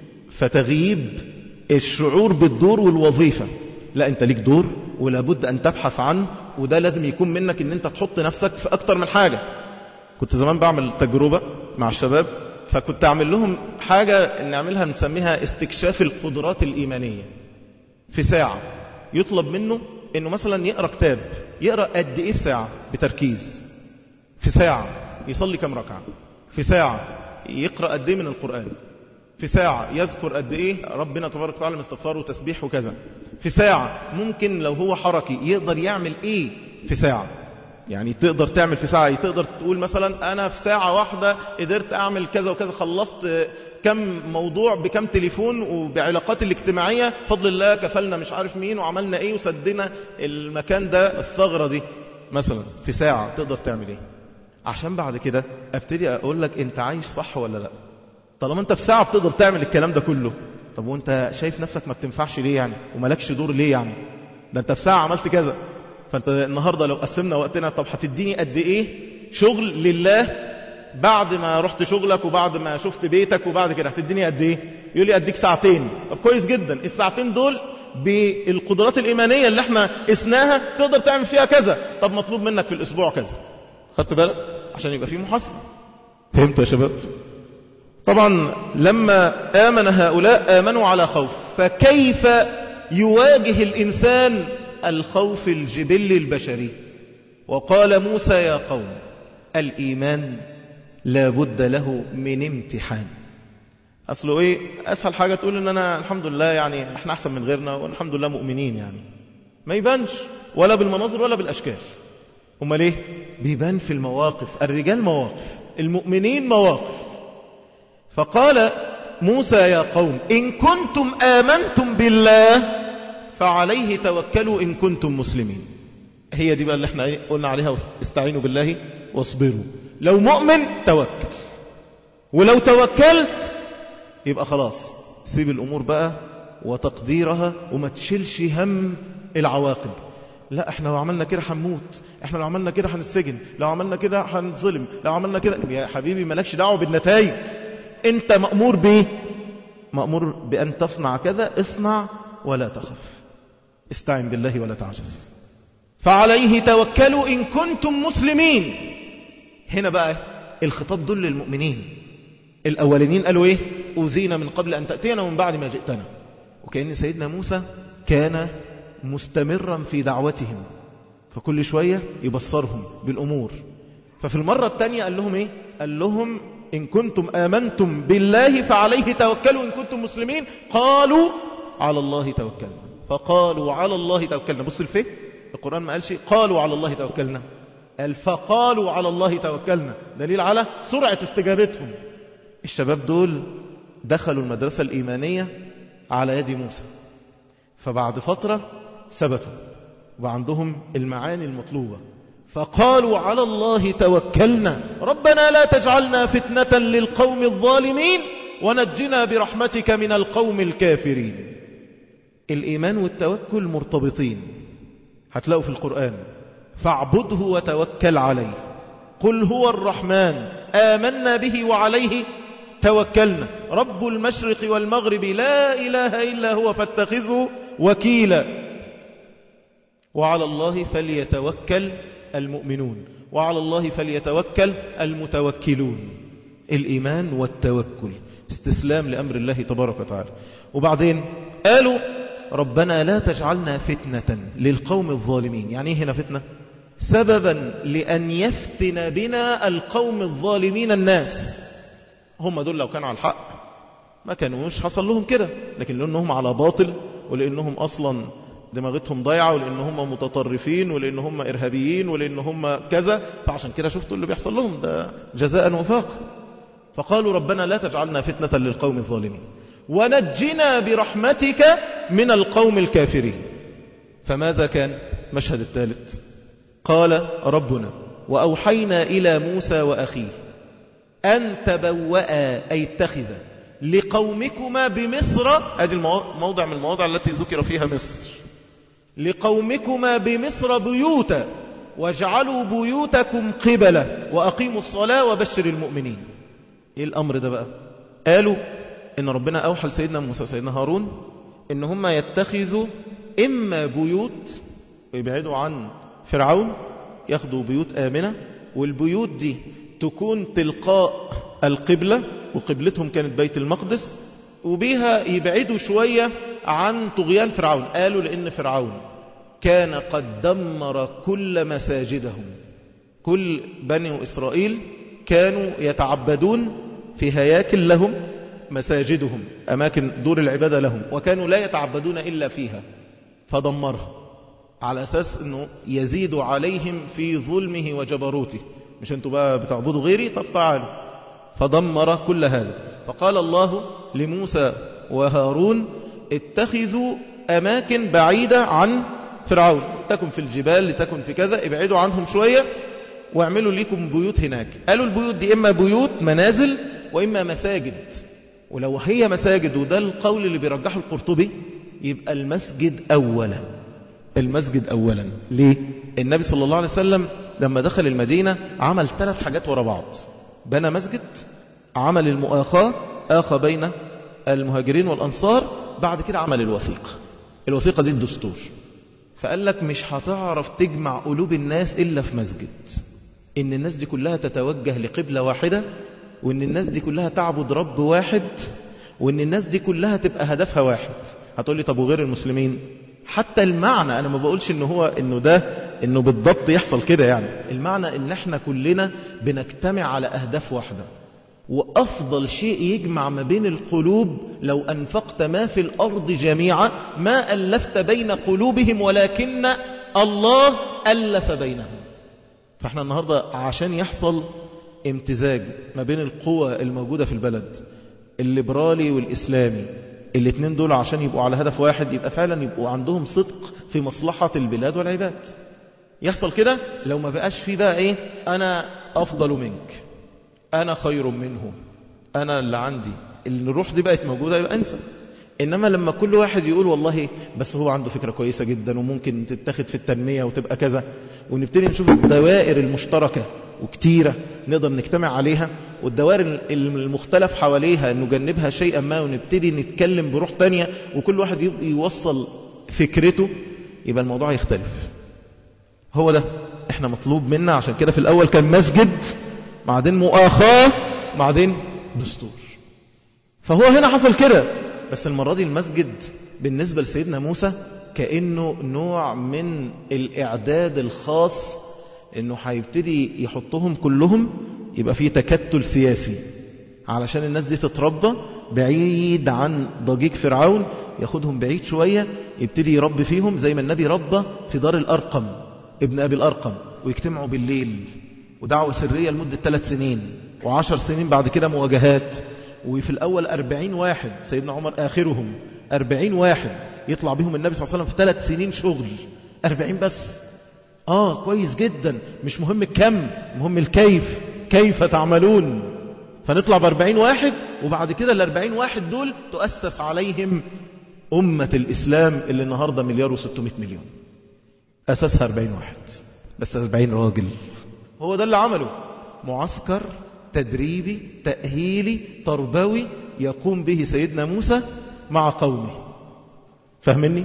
فتغييب الشعور بالدور والوظيفه لا انت ليك دور ولابد ان تبحث عنه وده لازم يكون منك ان انت تحط نفسك في اكتر من حاجه كنت زمان بعمل تجربه مع الشباب فكنت اعمل لهم حاجه نعملها نسميها استكشاف القدرات الايمانيه في ساعه يطلب منه انه مثلا يقرا كتاب يقرا قد ايه في ساعه بتركيز في ساعه يصلي كم ركعه في ساعه يقرا قد ايه من القران في ساعه يذكر قد ايه ربنا تبارك وتعالى من استغفار وتسبيح وكذا في ساعه ممكن لو هو حركي يقدر يعمل ايه في ساعه يعني تقدر تعمل في ساعة تقدر تقول مثلا أنا في ساعة واحدة قدرت أعمل كذا وكذا خلصت كم موضوع بكم تليفون وبعلاقات الاجتماعية فضل الله كفلنا مش عارف مين وعملنا ايه وسدنا المكان ده الثغرة دي مثلا في ساعة تقدر تعمل ايه عشان بعد كده ابتدي اقول لك انت عايش صح ولا لا طالما انت في ساعة بتقدر تعمل الكلام ده كله طب وانت شايف نفسك ما بتنفعش ليه يعني وملكش دور ليه يعني ده انت في ساعة عملت كذا فانت النهاردة لو قسمنا وقتنا طب هتديني قد ايه شغل لله بعد ما رحت شغلك وبعد ما شفت بيتك وبعد كده هتديني قد ايه يقول لي اديك ساعتين طب كويس جدا الساعتين دول بالقدرات الإيمانية اللي احنا قسناها تقدر تعمل فيها كذا طب مطلوب منك في الأسبوع كذا خدت بالك عشان يبقى في محاسبة فهمتوا يا شباب طبعا لما آمن هؤلاء آمنوا على خوف فكيف يواجه الإنسان الخوف الجبلي البشري وقال موسى يا قوم الإيمان لا بد له من امتحان أصله إيه أسهل حاجة تقول إن أنا الحمد لله يعني إحنا أحسن من غيرنا والحمد لله مؤمنين يعني ما يبانش ولا بالمناظر ولا بالأشكال هما ليه بيبان في المواقف الرجال مواقف المؤمنين مواقف فقال موسى يا قوم إن كنتم آمنتم بالله فعليه توكلوا إن كنتم مسلمين هي دي بقى اللي احنا قلنا عليها استعينوا بالله واصبروا لو مؤمن توكل ولو توكلت يبقى خلاص سيب الأمور بقى وتقديرها وما تشيلش هم العواقب لا احنا لو عملنا كده هنموت احنا لو عملنا كده هنتسجن لو عملنا كده هنظلم لو عملنا كده يا حبيبي مالكش دعوه بالنتائج انت مأمور بايه مأمور بأن تصنع كذا اصنع ولا تخف استعن بالله ولا تعجز فعليه توكلوا إن كنتم مسلمين هنا بقى الخطاب دول للمؤمنين الأولين قالوا إيه أوذينا من قبل أن تأتينا ومن بعد ما جئتنا وكأن سيدنا موسى كان مستمرا في دعوتهم فكل شوية يبصرهم بالأمور ففي المرة الثانية قال لهم إيه قال لهم إن كنتم آمنتم بالله فعليه توكلوا إن كنتم مسلمين قالوا على الله توكلنا فقالوا على الله توكلنا بص الفه القرآن ما قالش قالوا على الله توكلنا قال فقالوا على الله توكلنا دليل على سرعة استجابتهم الشباب دول دخلوا المدرسة الإيمانية على يد موسى فبعد فترة ثبتوا وعندهم المعاني المطلوبة فقالوا على الله توكلنا ربنا لا تجعلنا فتنة للقوم الظالمين ونجنا برحمتك من القوم الكافرين الإيمان والتوكل مرتبطين هتلاقوا في القرآن فاعبده وتوكل عليه قل هو الرحمن آمنا به وعليه توكلنا رب المشرق والمغرب لا إله إلا هو فاتخذه وكيلا وعلى الله فليتوكل المؤمنون وعلى الله فليتوكل المتوكلون الإيمان والتوكل استسلام لأمر الله تبارك وتعالى وبعدين قالوا ربنا لا تجعلنا فتنة للقوم الظالمين يعني ايه هنا فتنة سببا لأن يفتن بنا القوم الظالمين الناس هم دول لو كانوا على الحق ما كانوا مش حصل لهم كده لكن لأنهم على باطل ولأنهم أصلا دماغتهم ضايعة ولأن هم متطرفين ولأن هم إرهابيين ولأن هم كذا فعشان كده شفتوا اللي بيحصل لهم ده جزاء وفاق فقالوا ربنا لا تجعلنا فتنة للقوم الظالمين ونجنا برحمتك من القوم الكافرين فماذا كان مشهد الثالث قال ربنا وأوحينا إلى موسى وأخيه أن تبوأ أي اتخذ لقومكما بمصر أجل موضع من المواضع التي ذكر فيها مصر لقومكما بمصر بيوتا واجعلوا بيوتكم قبلة وأقيموا الصلاة وبشر المؤمنين إيه الأمر ده بقى قالوا إن ربنا أوحى لسيدنا موسى سيدنا هارون إن هم يتخذوا إما بيوت ويبعدوا عن فرعون ياخدوا بيوت آمنة والبيوت دي تكون تلقاء القبلة وقبلتهم كانت بيت المقدس وبيها يبعدوا شوية عن طغيان فرعون قالوا لأن فرعون كان قد دمر كل مساجدهم كل بني إسرائيل كانوا يتعبدون في هياكل لهم مساجدهم أماكن دور العبادة لهم وكانوا لا يتعبدون إلا فيها فدمرها على أساس أنه يزيد عليهم في ظلمه وجبروته مش أنتوا بقى بتعبدوا غيري طب تعالوا فدمر كل هذا فقال الله لموسى وهارون اتخذوا أماكن بعيدة عن فرعون تكن في الجبال لتكن في كذا ابعدوا عنهم شوية واعملوا لكم بيوت هناك قالوا البيوت دي إما بيوت منازل وإما مساجد ولو هي مساجد وده القول اللي بيرجحه القرطبي يبقى المسجد أولا المسجد أولا ليه؟ النبي صلى الله عليه وسلم لما دخل المدينة عمل ثلاث حاجات ورا بعض بنى مسجد عمل المؤاخاة آخى بين المهاجرين والأنصار بعد كده عمل الوثيقة الوثيقة دي الدستور فقال لك مش هتعرف تجمع قلوب الناس إلا في مسجد إن الناس دي كلها تتوجه لقبلة واحدة وإن الناس دي كلها تعبد رب واحد وإن الناس دي كلها تبقى هدفها واحد هتقول لي طب وغير المسلمين حتى المعنى أنا ما بقولش إنه هو إنه ده إنه بالضبط يحصل كده يعني المعنى إن إحنا كلنا بنجتمع على أهداف واحدة وأفضل شيء يجمع ما بين القلوب لو أنفقت ما في الأرض جميعا ما ألفت بين قلوبهم ولكن الله ألف بينهم فاحنا النهاردة عشان يحصل امتزاج ما بين القوى الموجودة في البلد الليبرالي والإسلامي الاثنين دول عشان يبقوا على هدف واحد يبقى فعلا يبقوا عندهم صدق في مصلحة البلاد والعباد يحصل كده لو ما بقاش في بقى ايه انا افضل منك انا خير منه انا اللي عندي الروح دي بقت موجودة يبقى انسى انما لما كل واحد يقول والله بس هو عنده فكرة كويسة جدا وممكن تتخذ في التنمية وتبقى كذا ونبتدي نشوف الدوائر المشتركة وكتيرة نقدر نجتمع عليها والدوائر المختلف حواليها نجنبها شيئا ما ونبتدي نتكلم بروح تانية وكل واحد يوصل فكرته يبقى الموضوع يختلف هو ده احنا مطلوب منا عشان كده في الاول كان مسجد بعدين مؤاخاة بعدين دستور فهو هنا حصل كده بس المرة دي المسجد بالنسبة لسيدنا موسى كأنه نوع من الإعداد الخاص انه هيبتدي يحطهم كلهم يبقى فيه تكتل سياسي علشان الناس دي تتربى بعيد عن ضجيج فرعون ياخدهم بعيد شوية يبتدي يربي فيهم زي ما النبي ربى في دار الأرقم ابن أبي الأرقم ويجتمعوا بالليل ودعوة سرية لمدة ثلاث سنين وعشر سنين بعد كده مواجهات وفي الأول أربعين واحد سيدنا عمر آخرهم أربعين واحد يطلع بهم النبي صلى الله عليه وسلم في ثلاث سنين شغل أربعين بس آه كويس جدا مش مهم الكم مهم الكيف كيف تعملون فنطلع بأربعين واحد وبعد كده الأربعين واحد دول تؤسس عليهم أمة الإسلام اللي النهاردة مليار وستمائة مليون أساسها أربعين واحد بس أربعين راجل هو ده اللي عمله معسكر تدريبي تأهيلي تربوي يقوم به سيدنا موسى مع قومه فاهمني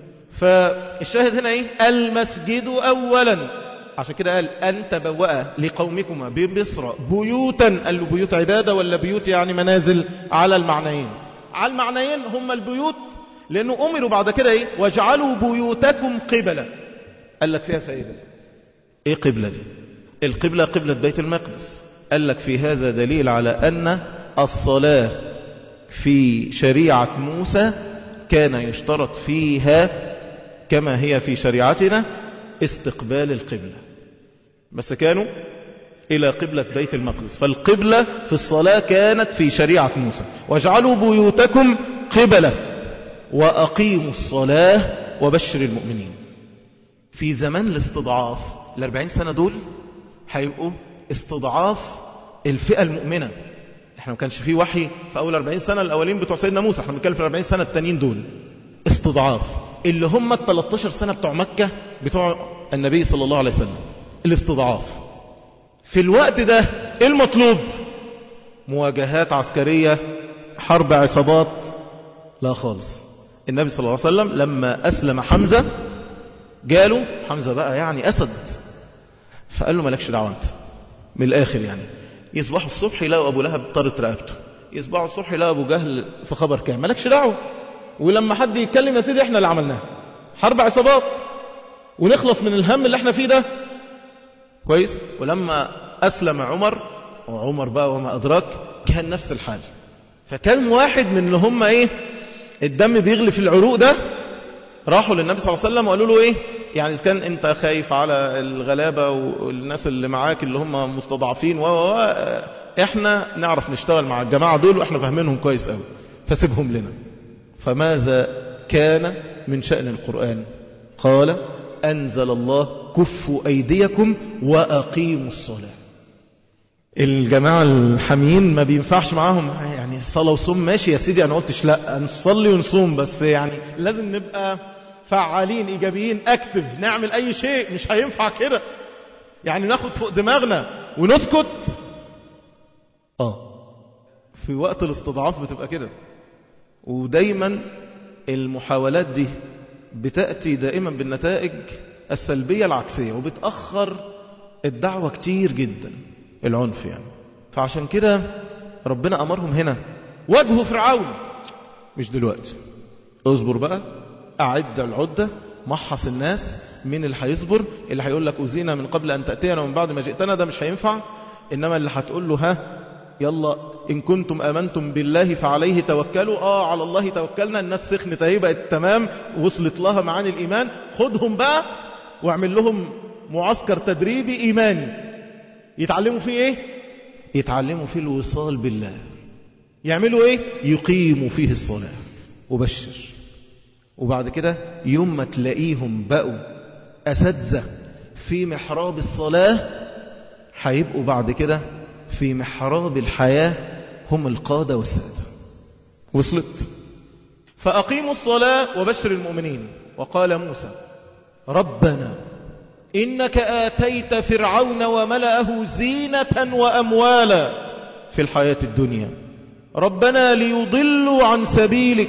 فالشاهد هنا ايه المسجد اولا عشان كده قال ان تبوأ لقومكما بمصر بيوتا قال له بيوت عبادة ولا بيوت يعني منازل على المعنيين على المعنيين هم البيوت لانه امروا بعد كده ايه واجعلوا بيوتكم قبلة قال لك فيها فائدة ايه قبلة دي القبلة قبلة بيت المقدس قال لك في هذا دليل على أن الصلاة في شريعة موسى كان يشترط فيها كما هي في شريعتنا استقبال القبلة بس كانوا إلى قبلة بيت المقدس فالقبلة في الصلاة كانت في شريعة موسى واجعلوا بيوتكم قبلة وأقيموا الصلاة وبشر المؤمنين في زمن الاستضعاف الأربعين سنة دول هيبقوا استضعاف الفئة المؤمنة احنا ما كانش فيه وحي في أول 40 سنة الأولين بتوع سيدنا موسى احنا بنتكلم في 40 سنة التانيين دول استضعاف اللي هم ال 13 سنة بتوع مكة بتوع النبي صلى الله عليه وسلم الاستضعاف في الوقت ده ايه المطلوب مواجهات عسكرية حرب عصابات لا خالص النبي صلى الله عليه وسلم لما أسلم حمزة جاله حمزة بقى يعني أسد فقال له مالكش دعوة أنت من الآخر يعني يصبحوا الصبح يلاقوا أبو لهب طارت رقبته يصبحوا الصبح يلاقوا أبو جهل في خبر كام مالكش دعوة ولما حد يتكلم يا سيدي احنا اللي عملناه حرب عصابات ونخلص من الهم اللي احنا فيه ده كويس ولما أسلم عمر وعمر بقى وما أدراك كان نفس الحال فكان واحد من اللي هم ايه الدم بيغلي في العروق ده راحوا للنبي صلى الله عليه وسلم وقالوا له ايه يعني اذا كان انت خايف على الغلابة والناس اللي معاك اللي هم مستضعفين و احنا نعرف نشتغل مع الجماعة دول واحنا فاهمينهم كويس قوي فسيبهم لنا فماذا كان من شأن القرآن قال أنزل الله كفوا أيديكم وأقيموا الصلاة الجماعة الحاميين ما بينفعش معاهم يعني صلاة وصوم ماشي يا سيدي أنا قلتش لا نصلي ونصوم بس يعني لازم نبقى فعالين إيجابيين أكتف نعمل أي شيء مش هينفع كده يعني ناخد فوق دماغنا ونسكت آه في وقت الاستضعاف بتبقى كده ودايما المحاولات دي بتأتي دائما بالنتائج السلبية العكسية وبتأخر الدعوة كتير جدا العنف يعني فعشان كده ربنا أمرهم هنا واجهوا فرعون مش دلوقتي اصبر بقى أعد العدة محص الناس مين اللي هيصبر اللي هيقول لك أزينا من قبل أن تأتينا ومن بعد ما جئتنا ده مش هينفع إنما اللي هتقول له ها يلا إن كنتم آمنتم بالله فعليه توكلوا آه على الله توكلنا الناس سخنت اهي بقت تمام وصلت لها معاني الإيمان خدهم بقى واعمل لهم معسكر تدريبي إيماني يتعلموا فيه إيه يتعلموا فيه الوصال بالله يعملوا إيه يقيموا فيه الصلاة وبشر وبعد كده يوم ما تلاقيهم بقوا أساتذة في محراب الصلاة هيبقوا بعد كده في محراب الحياة هم القادة والسادة وصلت فأقيموا الصلاة وبشر المؤمنين وقال موسى ربنا إنك آتيت فرعون وملأه زينة وأموالا في الحياة الدنيا ربنا ليضلوا عن سبيلك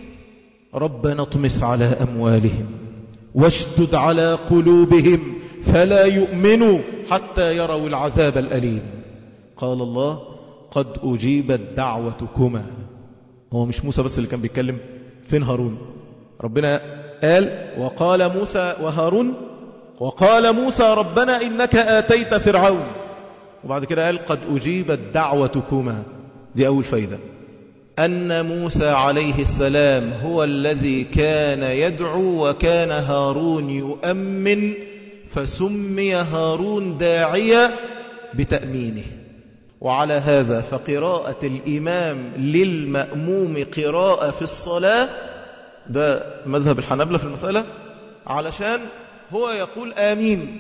ربنا اطمس على أموالهم واشدد على قلوبهم فلا يؤمنوا حتى يروا العذاب الأليم قال الله قد أجيبت دعوتكما هو مش موسى بس اللي كان بيتكلم فين هارون ربنا قال وقال موسى وهارون وقال موسى ربنا إنك آتيت فرعون وبعد كده قال قد أجيبت دعوتكما دي أول فايدة أن موسى عليه السلام هو الذي كان يدعو وكان هارون يؤمن فسمي هارون داعية بتأمينه وعلى هذا فقراءة الإمام للمأموم قراءة في الصلاة ده مذهب الحنبلة في المسألة علشان هو يقول آمين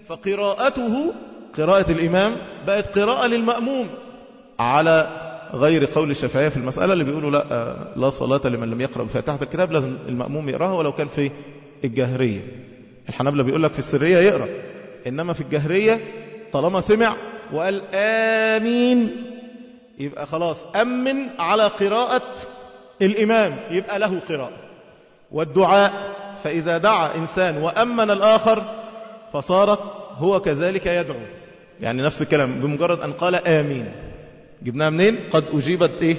فقراءته قراءة الإمام بقت قراءة للمأموم على غير قول الشافعية في المسألة اللي بيقولوا لا لا صلاة لمن لم يقرأ بفاتحة الكتاب لازم المأموم يقرأها ولو كان في الجهرية الحنبلة بيقول لك في السرية يقرأ إنما في الجهرية طالما سمع وقال آمين يبقى خلاص أمن على قراءة الإمام يبقى له قراءة والدعاء فإذا دعا إنسان وأمن الآخر فصارت هو كذلك يدعو يعني نفس الكلام بمجرد أن قال آمين جبناها منين قد أجيبت إيه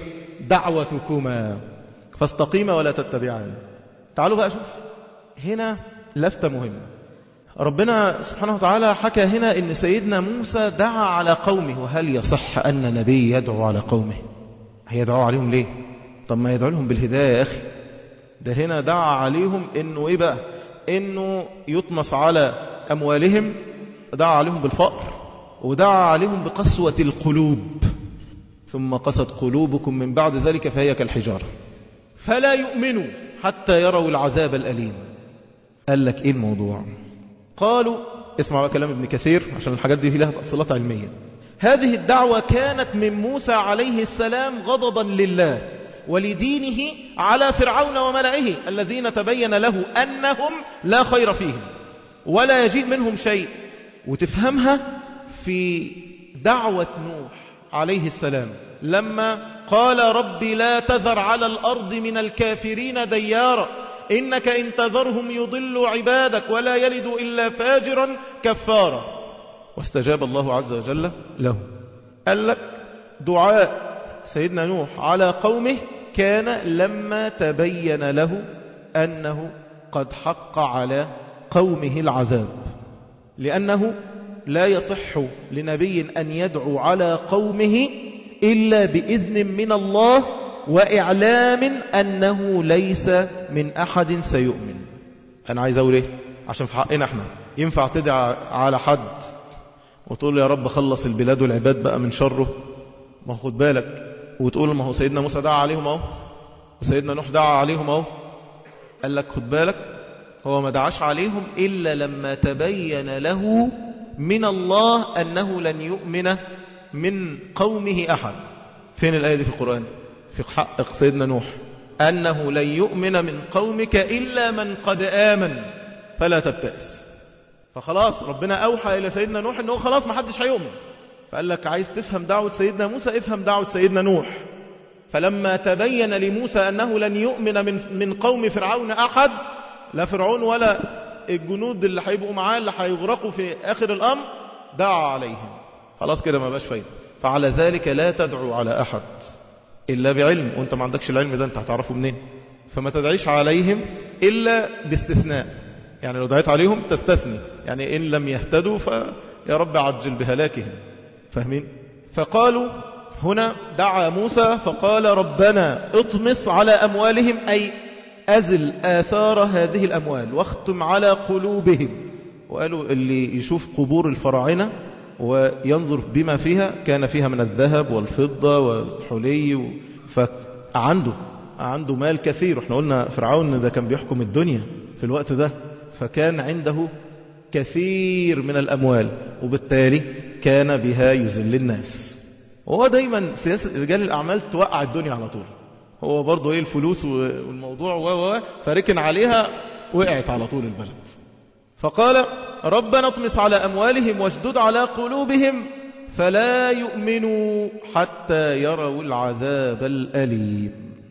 دعوتكما فاستقيم ولا تتبعان تعالوا بقى شوف هنا لفتة مهمة ربنا سبحانه وتعالى حكى هنا ان سيدنا موسى دعا على قومه وهل يصح ان نبي يدعو على قومه هيدعو عليهم ليه طب ما يدعو لهم بالهداية يا اخي ده هنا دعا عليهم انه ايه بقى انه يطمس على اموالهم دعا عليهم بالفقر ودعا عليهم بقسوة القلوب ثم قست قلوبكم من بعد ذلك فهي كالحجارة فلا يؤمنوا حتى يروا العذاب الأليم قال لك ايه الموضوع قالوا اسمع بقى كلام ابن كثير عشان الحاجات دي لها تأصيلات علمية هذه الدعوة كانت من موسى عليه السلام غضبا لله ولدينه على فرعون وملئه الذين تبين له أنهم لا خير فيهم ولا يجيء منهم شيء وتفهمها في دعوة نوح عليه السلام لما قال رب لا تذر على الأرض من الكافرين ديارا إنك إن تذرهم يضلوا عبادك ولا يلدوا إلا فاجرا كفارا واستجاب الله عز وجل له قال لك دعاء سيدنا نوح على قومه كان لما تبين له أنه قد حق على قومه العذاب لأنه لا يصح لنبي أن يدعو على قومه إلا بإذن من الله وإعلام أنه ليس من أحد سيؤمن أنا عايز أقول إيه عشان في حقنا احنا ينفع تدعى على حد وتقول يا رب خلص البلاد والعباد بقى من شره ما خد بالك وتقول ما هو سيدنا موسى دعا عليهم اهو وسيدنا نوح دعا عليهم اهو قال لك خد بالك هو ما دعاش عليهم إلا لما تبين له من الله أنه لن يؤمن من قومه أحد فين الآية دي في القرآن في حق سيدنا نوح أنه لن يؤمن من قومك إلا من قد آمن فلا تبتئس فخلاص ربنا أوحى إلى سيدنا نوح أنه خلاص ما حدش هيؤمن فقال لك عايز تفهم دعوة سيدنا موسى افهم دعوة سيدنا نوح فلما تبين لموسى أنه لن يؤمن من, من قوم فرعون أحد لا فرعون ولا الجنود اللي هيبقوا معاه اللي هيغرقوا في آخر الأمر دعا عليهم خلاص كده ما باش فايدة فعلى ذلك لا تدعو على أحد إلا بعلم وانت ما عندكش العلم ده انت هتعرفه منين فما تدعيش عليهم إلا باستثناء يعني لو دعيت عليهم تستثني يعني إن لم يهتدوا فيا رب عجل بهلاكهم فاهمين فقالوا هنا دعا موسى فقال ربنا اطمس على أموالهم أي أزل آثار هذه الأموال واختم على قلوبهم وقالوا اللي يشوف قبور الفراعنة وينظر بما فيها كان فيها من الذهب والفضة والحلي فعنده عنده مال كثير احنا قلنا فرعون ده كان بيحكم الدنيا في الوقت ده فكان عنده كثير من الأموال وبالتالي كان بها يذل الناس وهو دايما سياسة رجال الأعمال توقع الدنيا على طول هو برضه ايه الفلوس والموضوع و فركن عليها وقعت على طول البلد فقال ربنا اطمس على أموالهم واشدد على قلوبهم فلا يؤمنوا حتى يروا العذاب الأليم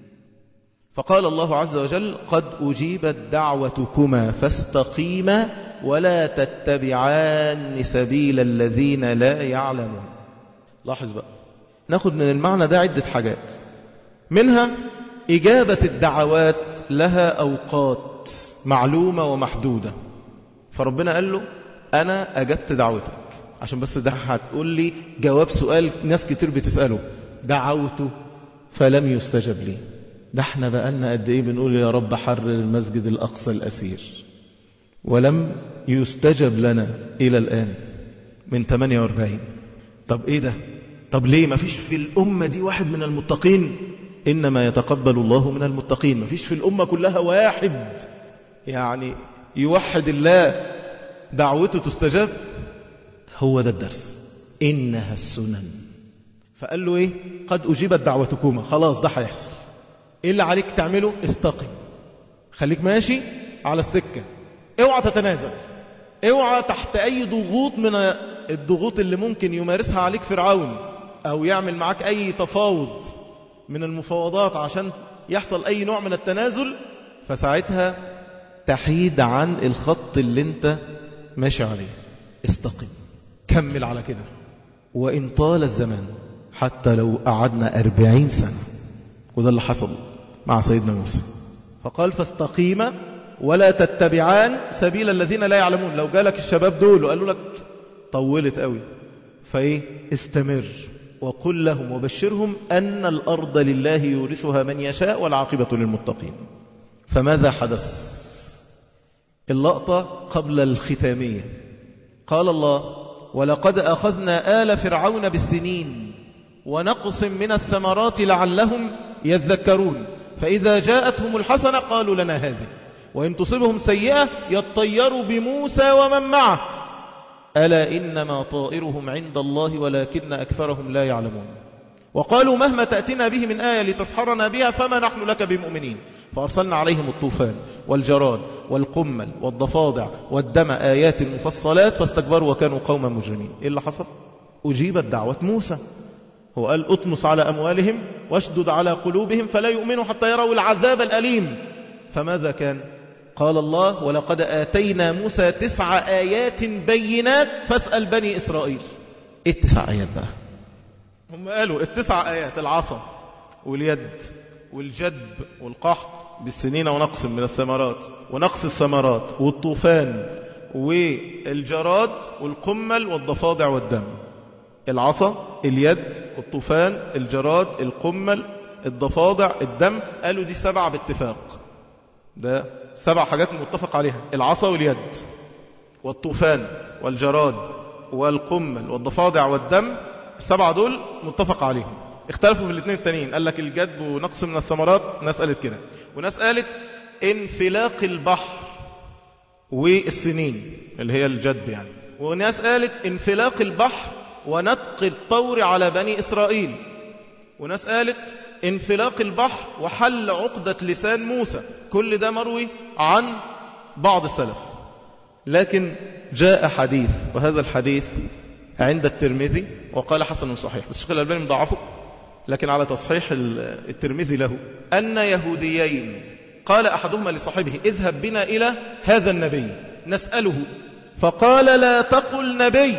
فقال الله عز وجل قد أجيبت دعوتكما فاستقيما ولا تتبعان سبيل الذين لا يعلمون لاحظ بقى ناخد من المعنى ده عدة حاجات منها إجابة الدعوات لها أوقات معلومة ومحدودة فربنا قال له أنا أجبت دعوتك عشان بس ده هتقول لي جواب سؤال ناس كتير بتسأله دعوته فلم يستجب لي ده احنا بقالنا قد ايه بنقول يا رب حرر المسجد الأقصى الأسير ولم يستجب لنا إلى الآن من 48 طب ايه ده طب ليه ما فيش في الأمة دي واحد من المتقين إنما يتقبل الله من المتقين ما فيش في الأمة كلها واحد يعني يوحد الله دعوته تستجاب هو ده الدرس إنها السنن فقال له إيه قد أجيبت دعوتكما خلاص ده هيحصل إيه اللي عليك تعمله استقم خليك ماشي على السكة اوعى تتنازل اوعى تحت أي ضغوط من الضغوط اللي ممكن يمارسها عليك فرعون أو يعمل معاك أي تفاوض من المفاوضات عشان يحصل أي نوع من التنازل فساعتها تحيد عن الخط اللي انت ماشي عليه استقم كمل على كده وإن طال الزمان حتى لو قعدنا أربعين سنة وده اللي حصل مع سيدنا موسى فقال فاستقيما ولا تتبعان سبيل الذين لا يعلمون لو جالك الشباب دول وقالوا لك طولت قوي فايه استمر وقل لهم وبشرهم أن الأرض لله يورثها من يشاء والعاقبة للمتقين فماذا حدث اللقطة قبل الختامية قال الله ولقد أخذنا آل فرعون بالسنين ونقص من الثمرات لعلهم يذكرون فإذا جاءتهم الحسنة قالوا لنا هذه وإن تصبهم سيئة يطيروا بموسى ومن معه ألا إنما طائرهم عند الله ولكن أكثرهم لا يعلمون وقالوا مهما تأتنا به من آية لتسحرنا بها فما نحن لك بمؤمنين فأرسلنا عليهم الطوفان والجراد والقمل والضفادع والدم آيات مفصلات فاستكبروا وكانوا قوما مجرمين إيه اللي حصل؟ أجيبت دعوة موسى هو قال اطمس على أموالهم واشدد على قلوبهم فلا يؤمنوا حتى يروا العذاب الأليم فماذا كان؟ قال الله ولقد آتينا موسى تسع آيات بينات فاسأل بني إسرائيل إيه التسع آيات بقى؟ هم قالوا التسع آيات العصا واليد والجدب والقحط بالسنين ونقص من الثمرات ونقص الثمرات والطوفان والجراد والقمل والضفادع والدم العصا اليد الطوفان الجراد القمل الضفادع الدم قالوا دي سبعة باتفاق ده سبع حاجات متفق عليها العصا واليد والطوفان والجراد والقمل والضفادع والدم السبعة دول متفق عليهم اختلفوا في الاثنين التانيين قال لك الجدب ونقص من الثمرات ناس قالت كده وناس قالت انفلاق البحر والسنين اللي هي الجدب يعني وناس قالت انفلاق البحر ونطق الطور على بني إسرائيل وناس قالت انفلاق البحر وحل عقدة لسان موسى كل ده مروي عن بعض السلف لكن جاء حديث وهذا الحديث عند الترمذي وقال حسن صحيح بس الشيخ الألباني مضاعفه لكن على تصحيح الترمذي له أن يهوديين قال أحدهما لصاحبه اذهب بنا إلى هذا النبي نسأله فقال لا تقل نبي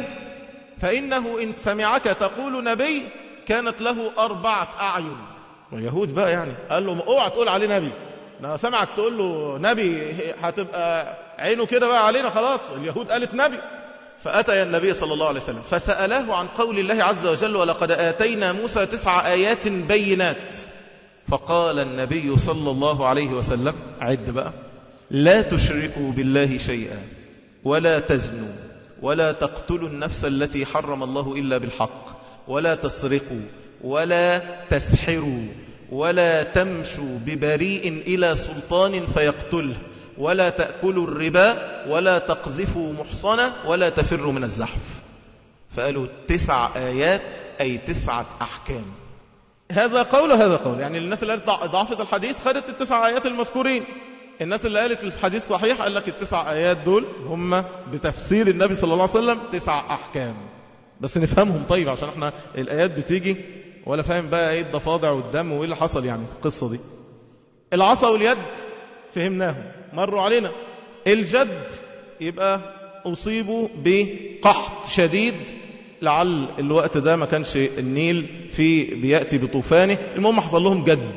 فإنه إن سمعك تقول نبي كانت له أربعة أعين ويهود بقى يعني قال له اوعى تقول عليه نبي لو سمعك تقول له نبي هتبقى عينه كده بقى علينا خلاص اليهود قالت نبي فأتى النبي صلى الله عليه وسلم فسأله عن قول الله عز وجل ولقد آتينا موسى تسع آيات بينات فقال النبي صلى الله عليه وسلم عد بقى لا تشركوا بالله شيئا ولا تزنوا ولا تقتلوا النفس التي حرم الله إلا بالحق ولا تسرقوا ولا تسحروا ولا تمشوا ببريء إلى سلطان فيقتله ولا تأكلوا الربا ولا تقذفوا محصنة ولا تفروا من الزحف فقالوا تسع آيات أي تسعة أحكام هذا قول وهذا قول يعني الناس اللي قالت ضعفت الحديث خدت التسع آيات المذكورين الناس اللي قالت الحديث صحيح قال لك التسع آيات دول هم بتفسير النبي صلى الله عليه وسلم تسع أحكام بس نفهمهم طيب عشان احنا الآيات بتيجي ولا فاهم بقى ايه الضفادع والدم وايه اللي حصل يعني في القصة دي العصا واليد فهمناهم مروا علينا الجد يبقى أصيبوا بقحط شديد لعل الوقت ده ما كانش النيل في بيأتي بطوفانه المهم حصل لهم جدب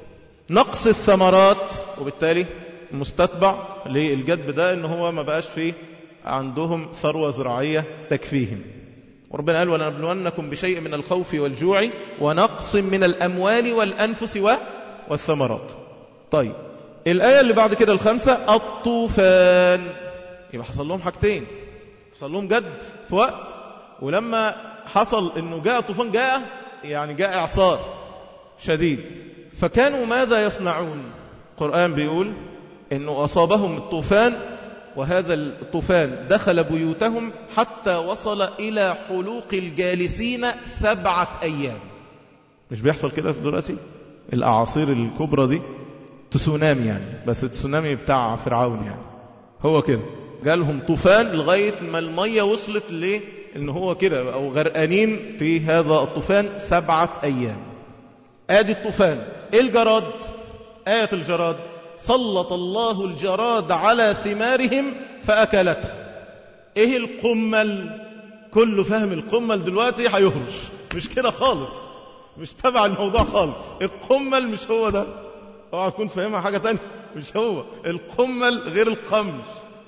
نقص الثمرات وبالتالي مستتبع للجدب ده ان هو ما بقاش فيه عندهم ثروة زراعية تكفيهم وربنا قال ولنبلونكم بشيء من الخوف والجوع ونقص من الأموال والأنفس والثمرات طيب الآية اللي بعد كده الخامسة الطوفان يبقى حصل لهم حاجتين حصل لهم جد في وقت ولما حصل انه جاء طوفان جاء يعني جاء اعصار شديد فكانوا ماذا يصنعون القرآن بيقول انه اصابهم الطوفان وهذا الطوفان دخل بيوتهم حتى وصل الى حلوق الجالسين سبعة ايام مش بيحصل كده في دلوقتي الاعاصير الكبرى دي تسونامي يعني بس التسونامي بتاع فرعون يعني هو كده جالهم طوفان لغاية ما المية وصلت ليه ان هو كده او غرقانين في هذا الطوفان سبعة ايام ادي الطوفان ايه الجراد آية الجراد سلط الله الجراد على ثمارهم فأكلته ايه القمل كله فاهم القمل دلوقتي هيهرش مش كده خالص مش تبع الموضوع خالص القمل مش هو ده اوعى تكون فاهمها حاجة تانية مش هو القمل غير القمش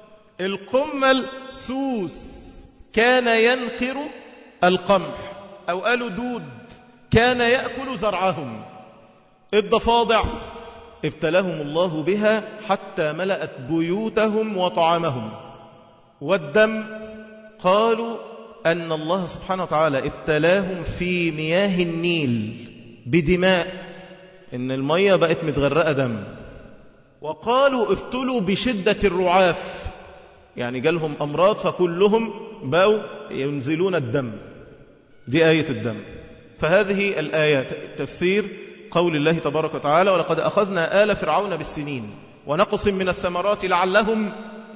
القمل سوس كان ينخر القمح او قالوا دود كان يأكل زرعهم الضفادع ابتلاهم الله بها حتى ملأت بيوتهم وطعامهم والدم قالوا أن الله سبحانه وتعالى ابتلاهم في مياه النيل بدماء إن المية بقت متغرقة دم وقالوا ابتلوا بشدة الرعاف يعني جالهم أمراض فكلهم بقوا ينزلون الدم دي آية الدم فهذه الآيات التفسير قول الله تبارك وتعالى ولقد أخذنا آل فرعون بالسنين ونقص من الثمرات لعلهم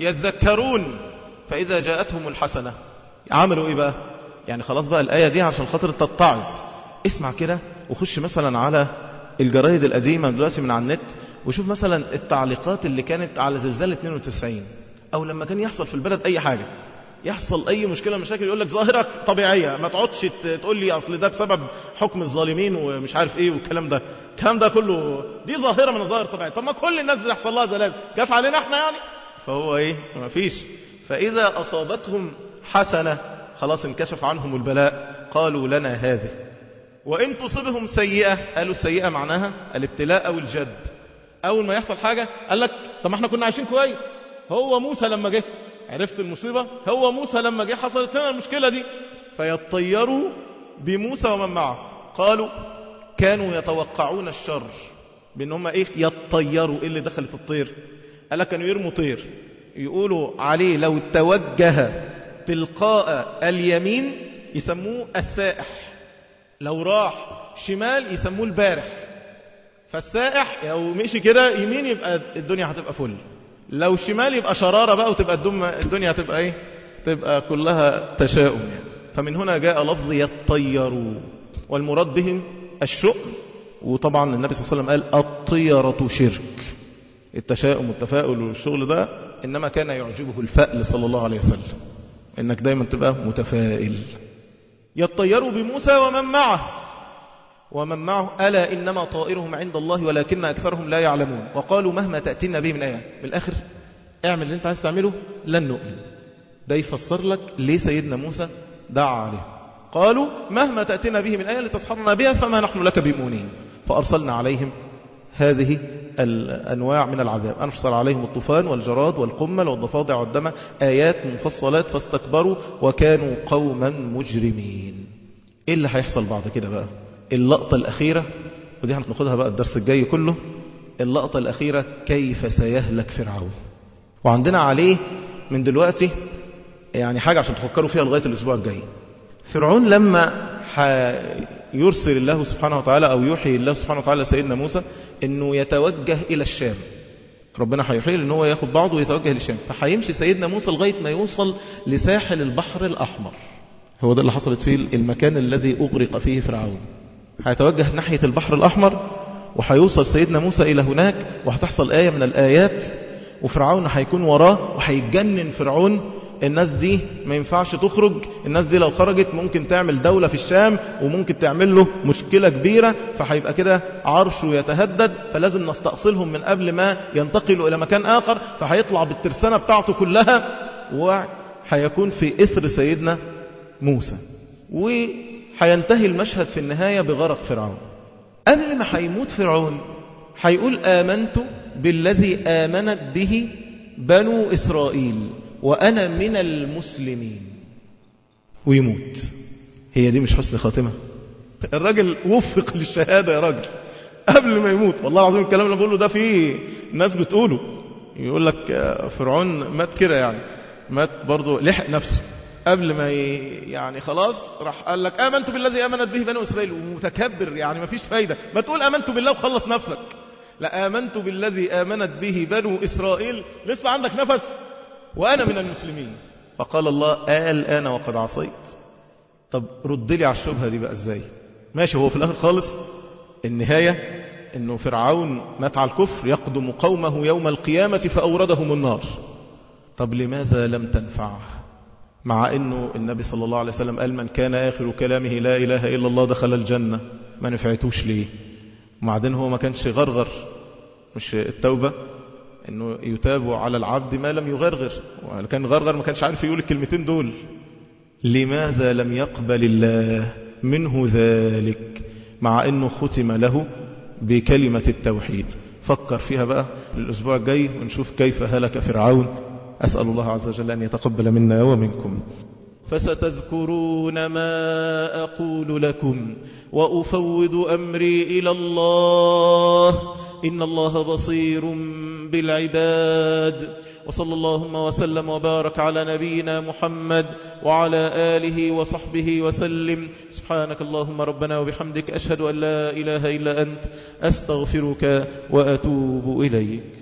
يذكرون فإذا جاءتهم الحسنة عملوا إيه بقى يعني خلاص بقى الآية دي عشان خاطر تتعظ اسمع كده وخش مثلا على الجرايد القديمة دلوقتي من على النت وشوف مثلا التعليقات اللي كانت على زلزال 92 أو لما كان يحصل في البلد أي حاجة يحصل أي مشكلة مشاكل يقول لك ظاهرة طبيعية ما تقعدش تقول لي أصل ده بسبب حكم الظالمين ومش عارف إيه والكلام ده الكلام ده كله دي ظاهرة من الظاهر الطبيعية طب ما كل الناس بيحصل لها زلازل جت علينا احنا يعني فهو إيه ما فيش فإذا أصابتهم حسنة خلاص انكشف عنهم البلاء قالوا لنا هذه وإن تصبهم سيئة قالوا السيئة معناها الابتلاء أو الجد أول ما يحصل حاجة قال لك طب ما احنا كنا عايشين كويس هو موسى لما جه عرفت المصيبة هو موسى لما جه حصلت لنا المشكلة دي فيطيروا بموسى ومن معه قالوا كانوا يتوقعون الشر بان هم ايه يطيروا ايه اللي دخلت الطير قال لك كانوا يرموا طير يقولوا عليه لو توجه تلقاء اليمين يسموه السائح لو راح شمال يسموه البارح فالسائح لو مشي كده يمين يبقى الدنيا هتبقى فل لو شمال يبقى شرارة بقى وتبقى الدنيا هتبقى ايه تبقى كلها تشاؤم يعني. فمن هنا جاء لفظ يطيروا والمراد بهم الشؤم وطبعا النبي صلى الله عليه وسلم قال الطيرة شرك التشاؤم والتفاؤل والشغل ده إنما كان يعجبه الفأل صلى الله عليه وسلم إنك دايما تبقى متفائل يطيروا بموسى ومن معه ومن معه ألا إنما طائرهم عند الله ولكن أكثرهم لا يعلمون وقالوا مهما تأتينا به من آية بالآخر اعمل اللي انت عايز تعمله لن نؤمن ده يفسر لك ليه سيدنا موسى دعا عليه قالوا مهما تأتينا به من آية لتسحرنا بها فما نحن لك بمؤمنين فأرسلنا عليهم هذه الأنواع من العذاب أنفصل عليهم الطوفان والجراد والقمل والضفادع والدم آيات مفصلات فاستكبروا وكانوا قوما مجرمين إيه اللي هيحصل بعد كده بقى اللقطة الأخيرة ودي هناخدها بقى الدرس الجاي كله اللقطة الأخيرة كيف سيهلك فرعون وعندنا عليه من دلوقتي يعني حاجة عشان تفكروا فيها لغاية الأسبوع الجاي فرعون لما يرسل الله سبحانه وتعالى أو يوحي الله سبحانه وتعالى سيدنا موسى أنه يتوجه إلى الشام ربنا هيحيي ان هو ياخد بعضه ويتوجه للشام فهيمشي سيدنا موسى لغاية ما يوصل لساحل البحر الأحمر هو ده اللي حصلت فيه المكان الذي أغرق فيه فرعون هيتوجه ناحية البحر الأحمر وهيوصل سيدنا موسى إلى هناك وهتحصل آية من الآيات وفرعون هيكون وراه وهيتجنن فرعون الناس دي ما ينفعش تخرج الناس دي لو خرجت ممكن تعمل دولة في الشام وممكن تعمل له مشكلة كبيرة فهيبقى كده عرشه يتهدد فلازم نستأصلهم من قبل ما ينتقلوا إلى مكان آخر فهيطلع بالترسانة بتاعته كلها وهيكون في إثر سيدنا موسى وهينتهي المشهد في النهاية بغرق فرعون قبل ما هيموت فرعون هيقول آمنت بالذي آمنت به بنو إسرائيل وأنا من المسلمين ويموت هي دي مش حسن خاتمة الراجل وفق للشهادة يا راجل قبل ما يموت والله العظيم الكلام اللي بقوله ده فيه ناس بتقوله يقول لك فرعون مات كده يعني مات برضه لحق نفسه قبل ما يعني خلاص راح قال لك آمنت بالذي آمنت به بنو إسرائيل ومتكبر يعني ما فيش فايدة ما تقول آمنت بالله وخلص نفسك لا آمنت بالذي آمنت به بنو إسرائيل لسه عندك نفس وأنا من المسلمين فقال الله آل أنا وقد عصيت طب رد لي على الشبهة دي بقى ازاي ماشي هو في الآخر خالص النهاية انه فرعون مات على الكفر يقدم قومه يوم القيامة فأوردهم النار طب لماذا لم تنفعه مع انه النبي صلى الله عليه وسلم قال من كان آخر كلامه لا إله إلا الله دخل الجنة ما نفعتوش ليه وبعدين هو ما كانش غرغر مش التوبة انه يتاب على العبد ما لم يغرغر كان غرغر ما كانش عارف يقول الكلمتين دول لماذا لم يقبل الله منه ذلك مع انه ختم له بكلمة التوحيد فكر فيها بقى الاسبوع الجاي ونشوف كيف هلك فرعون اسأل الله عز وجل ان يتقبل منا ومنكم فستذكرون ما أقول لكم وأفوض أمري إلى الله إن الله بصير بالعباد وصلى اللهم وسلم وبارك على نبينا محمد وعلى آله وصحبه وسلم سبحانك اللهم ربنا وبحمدك أشهد أن لا إله إلا أنت أستغفرك وأتوب إليك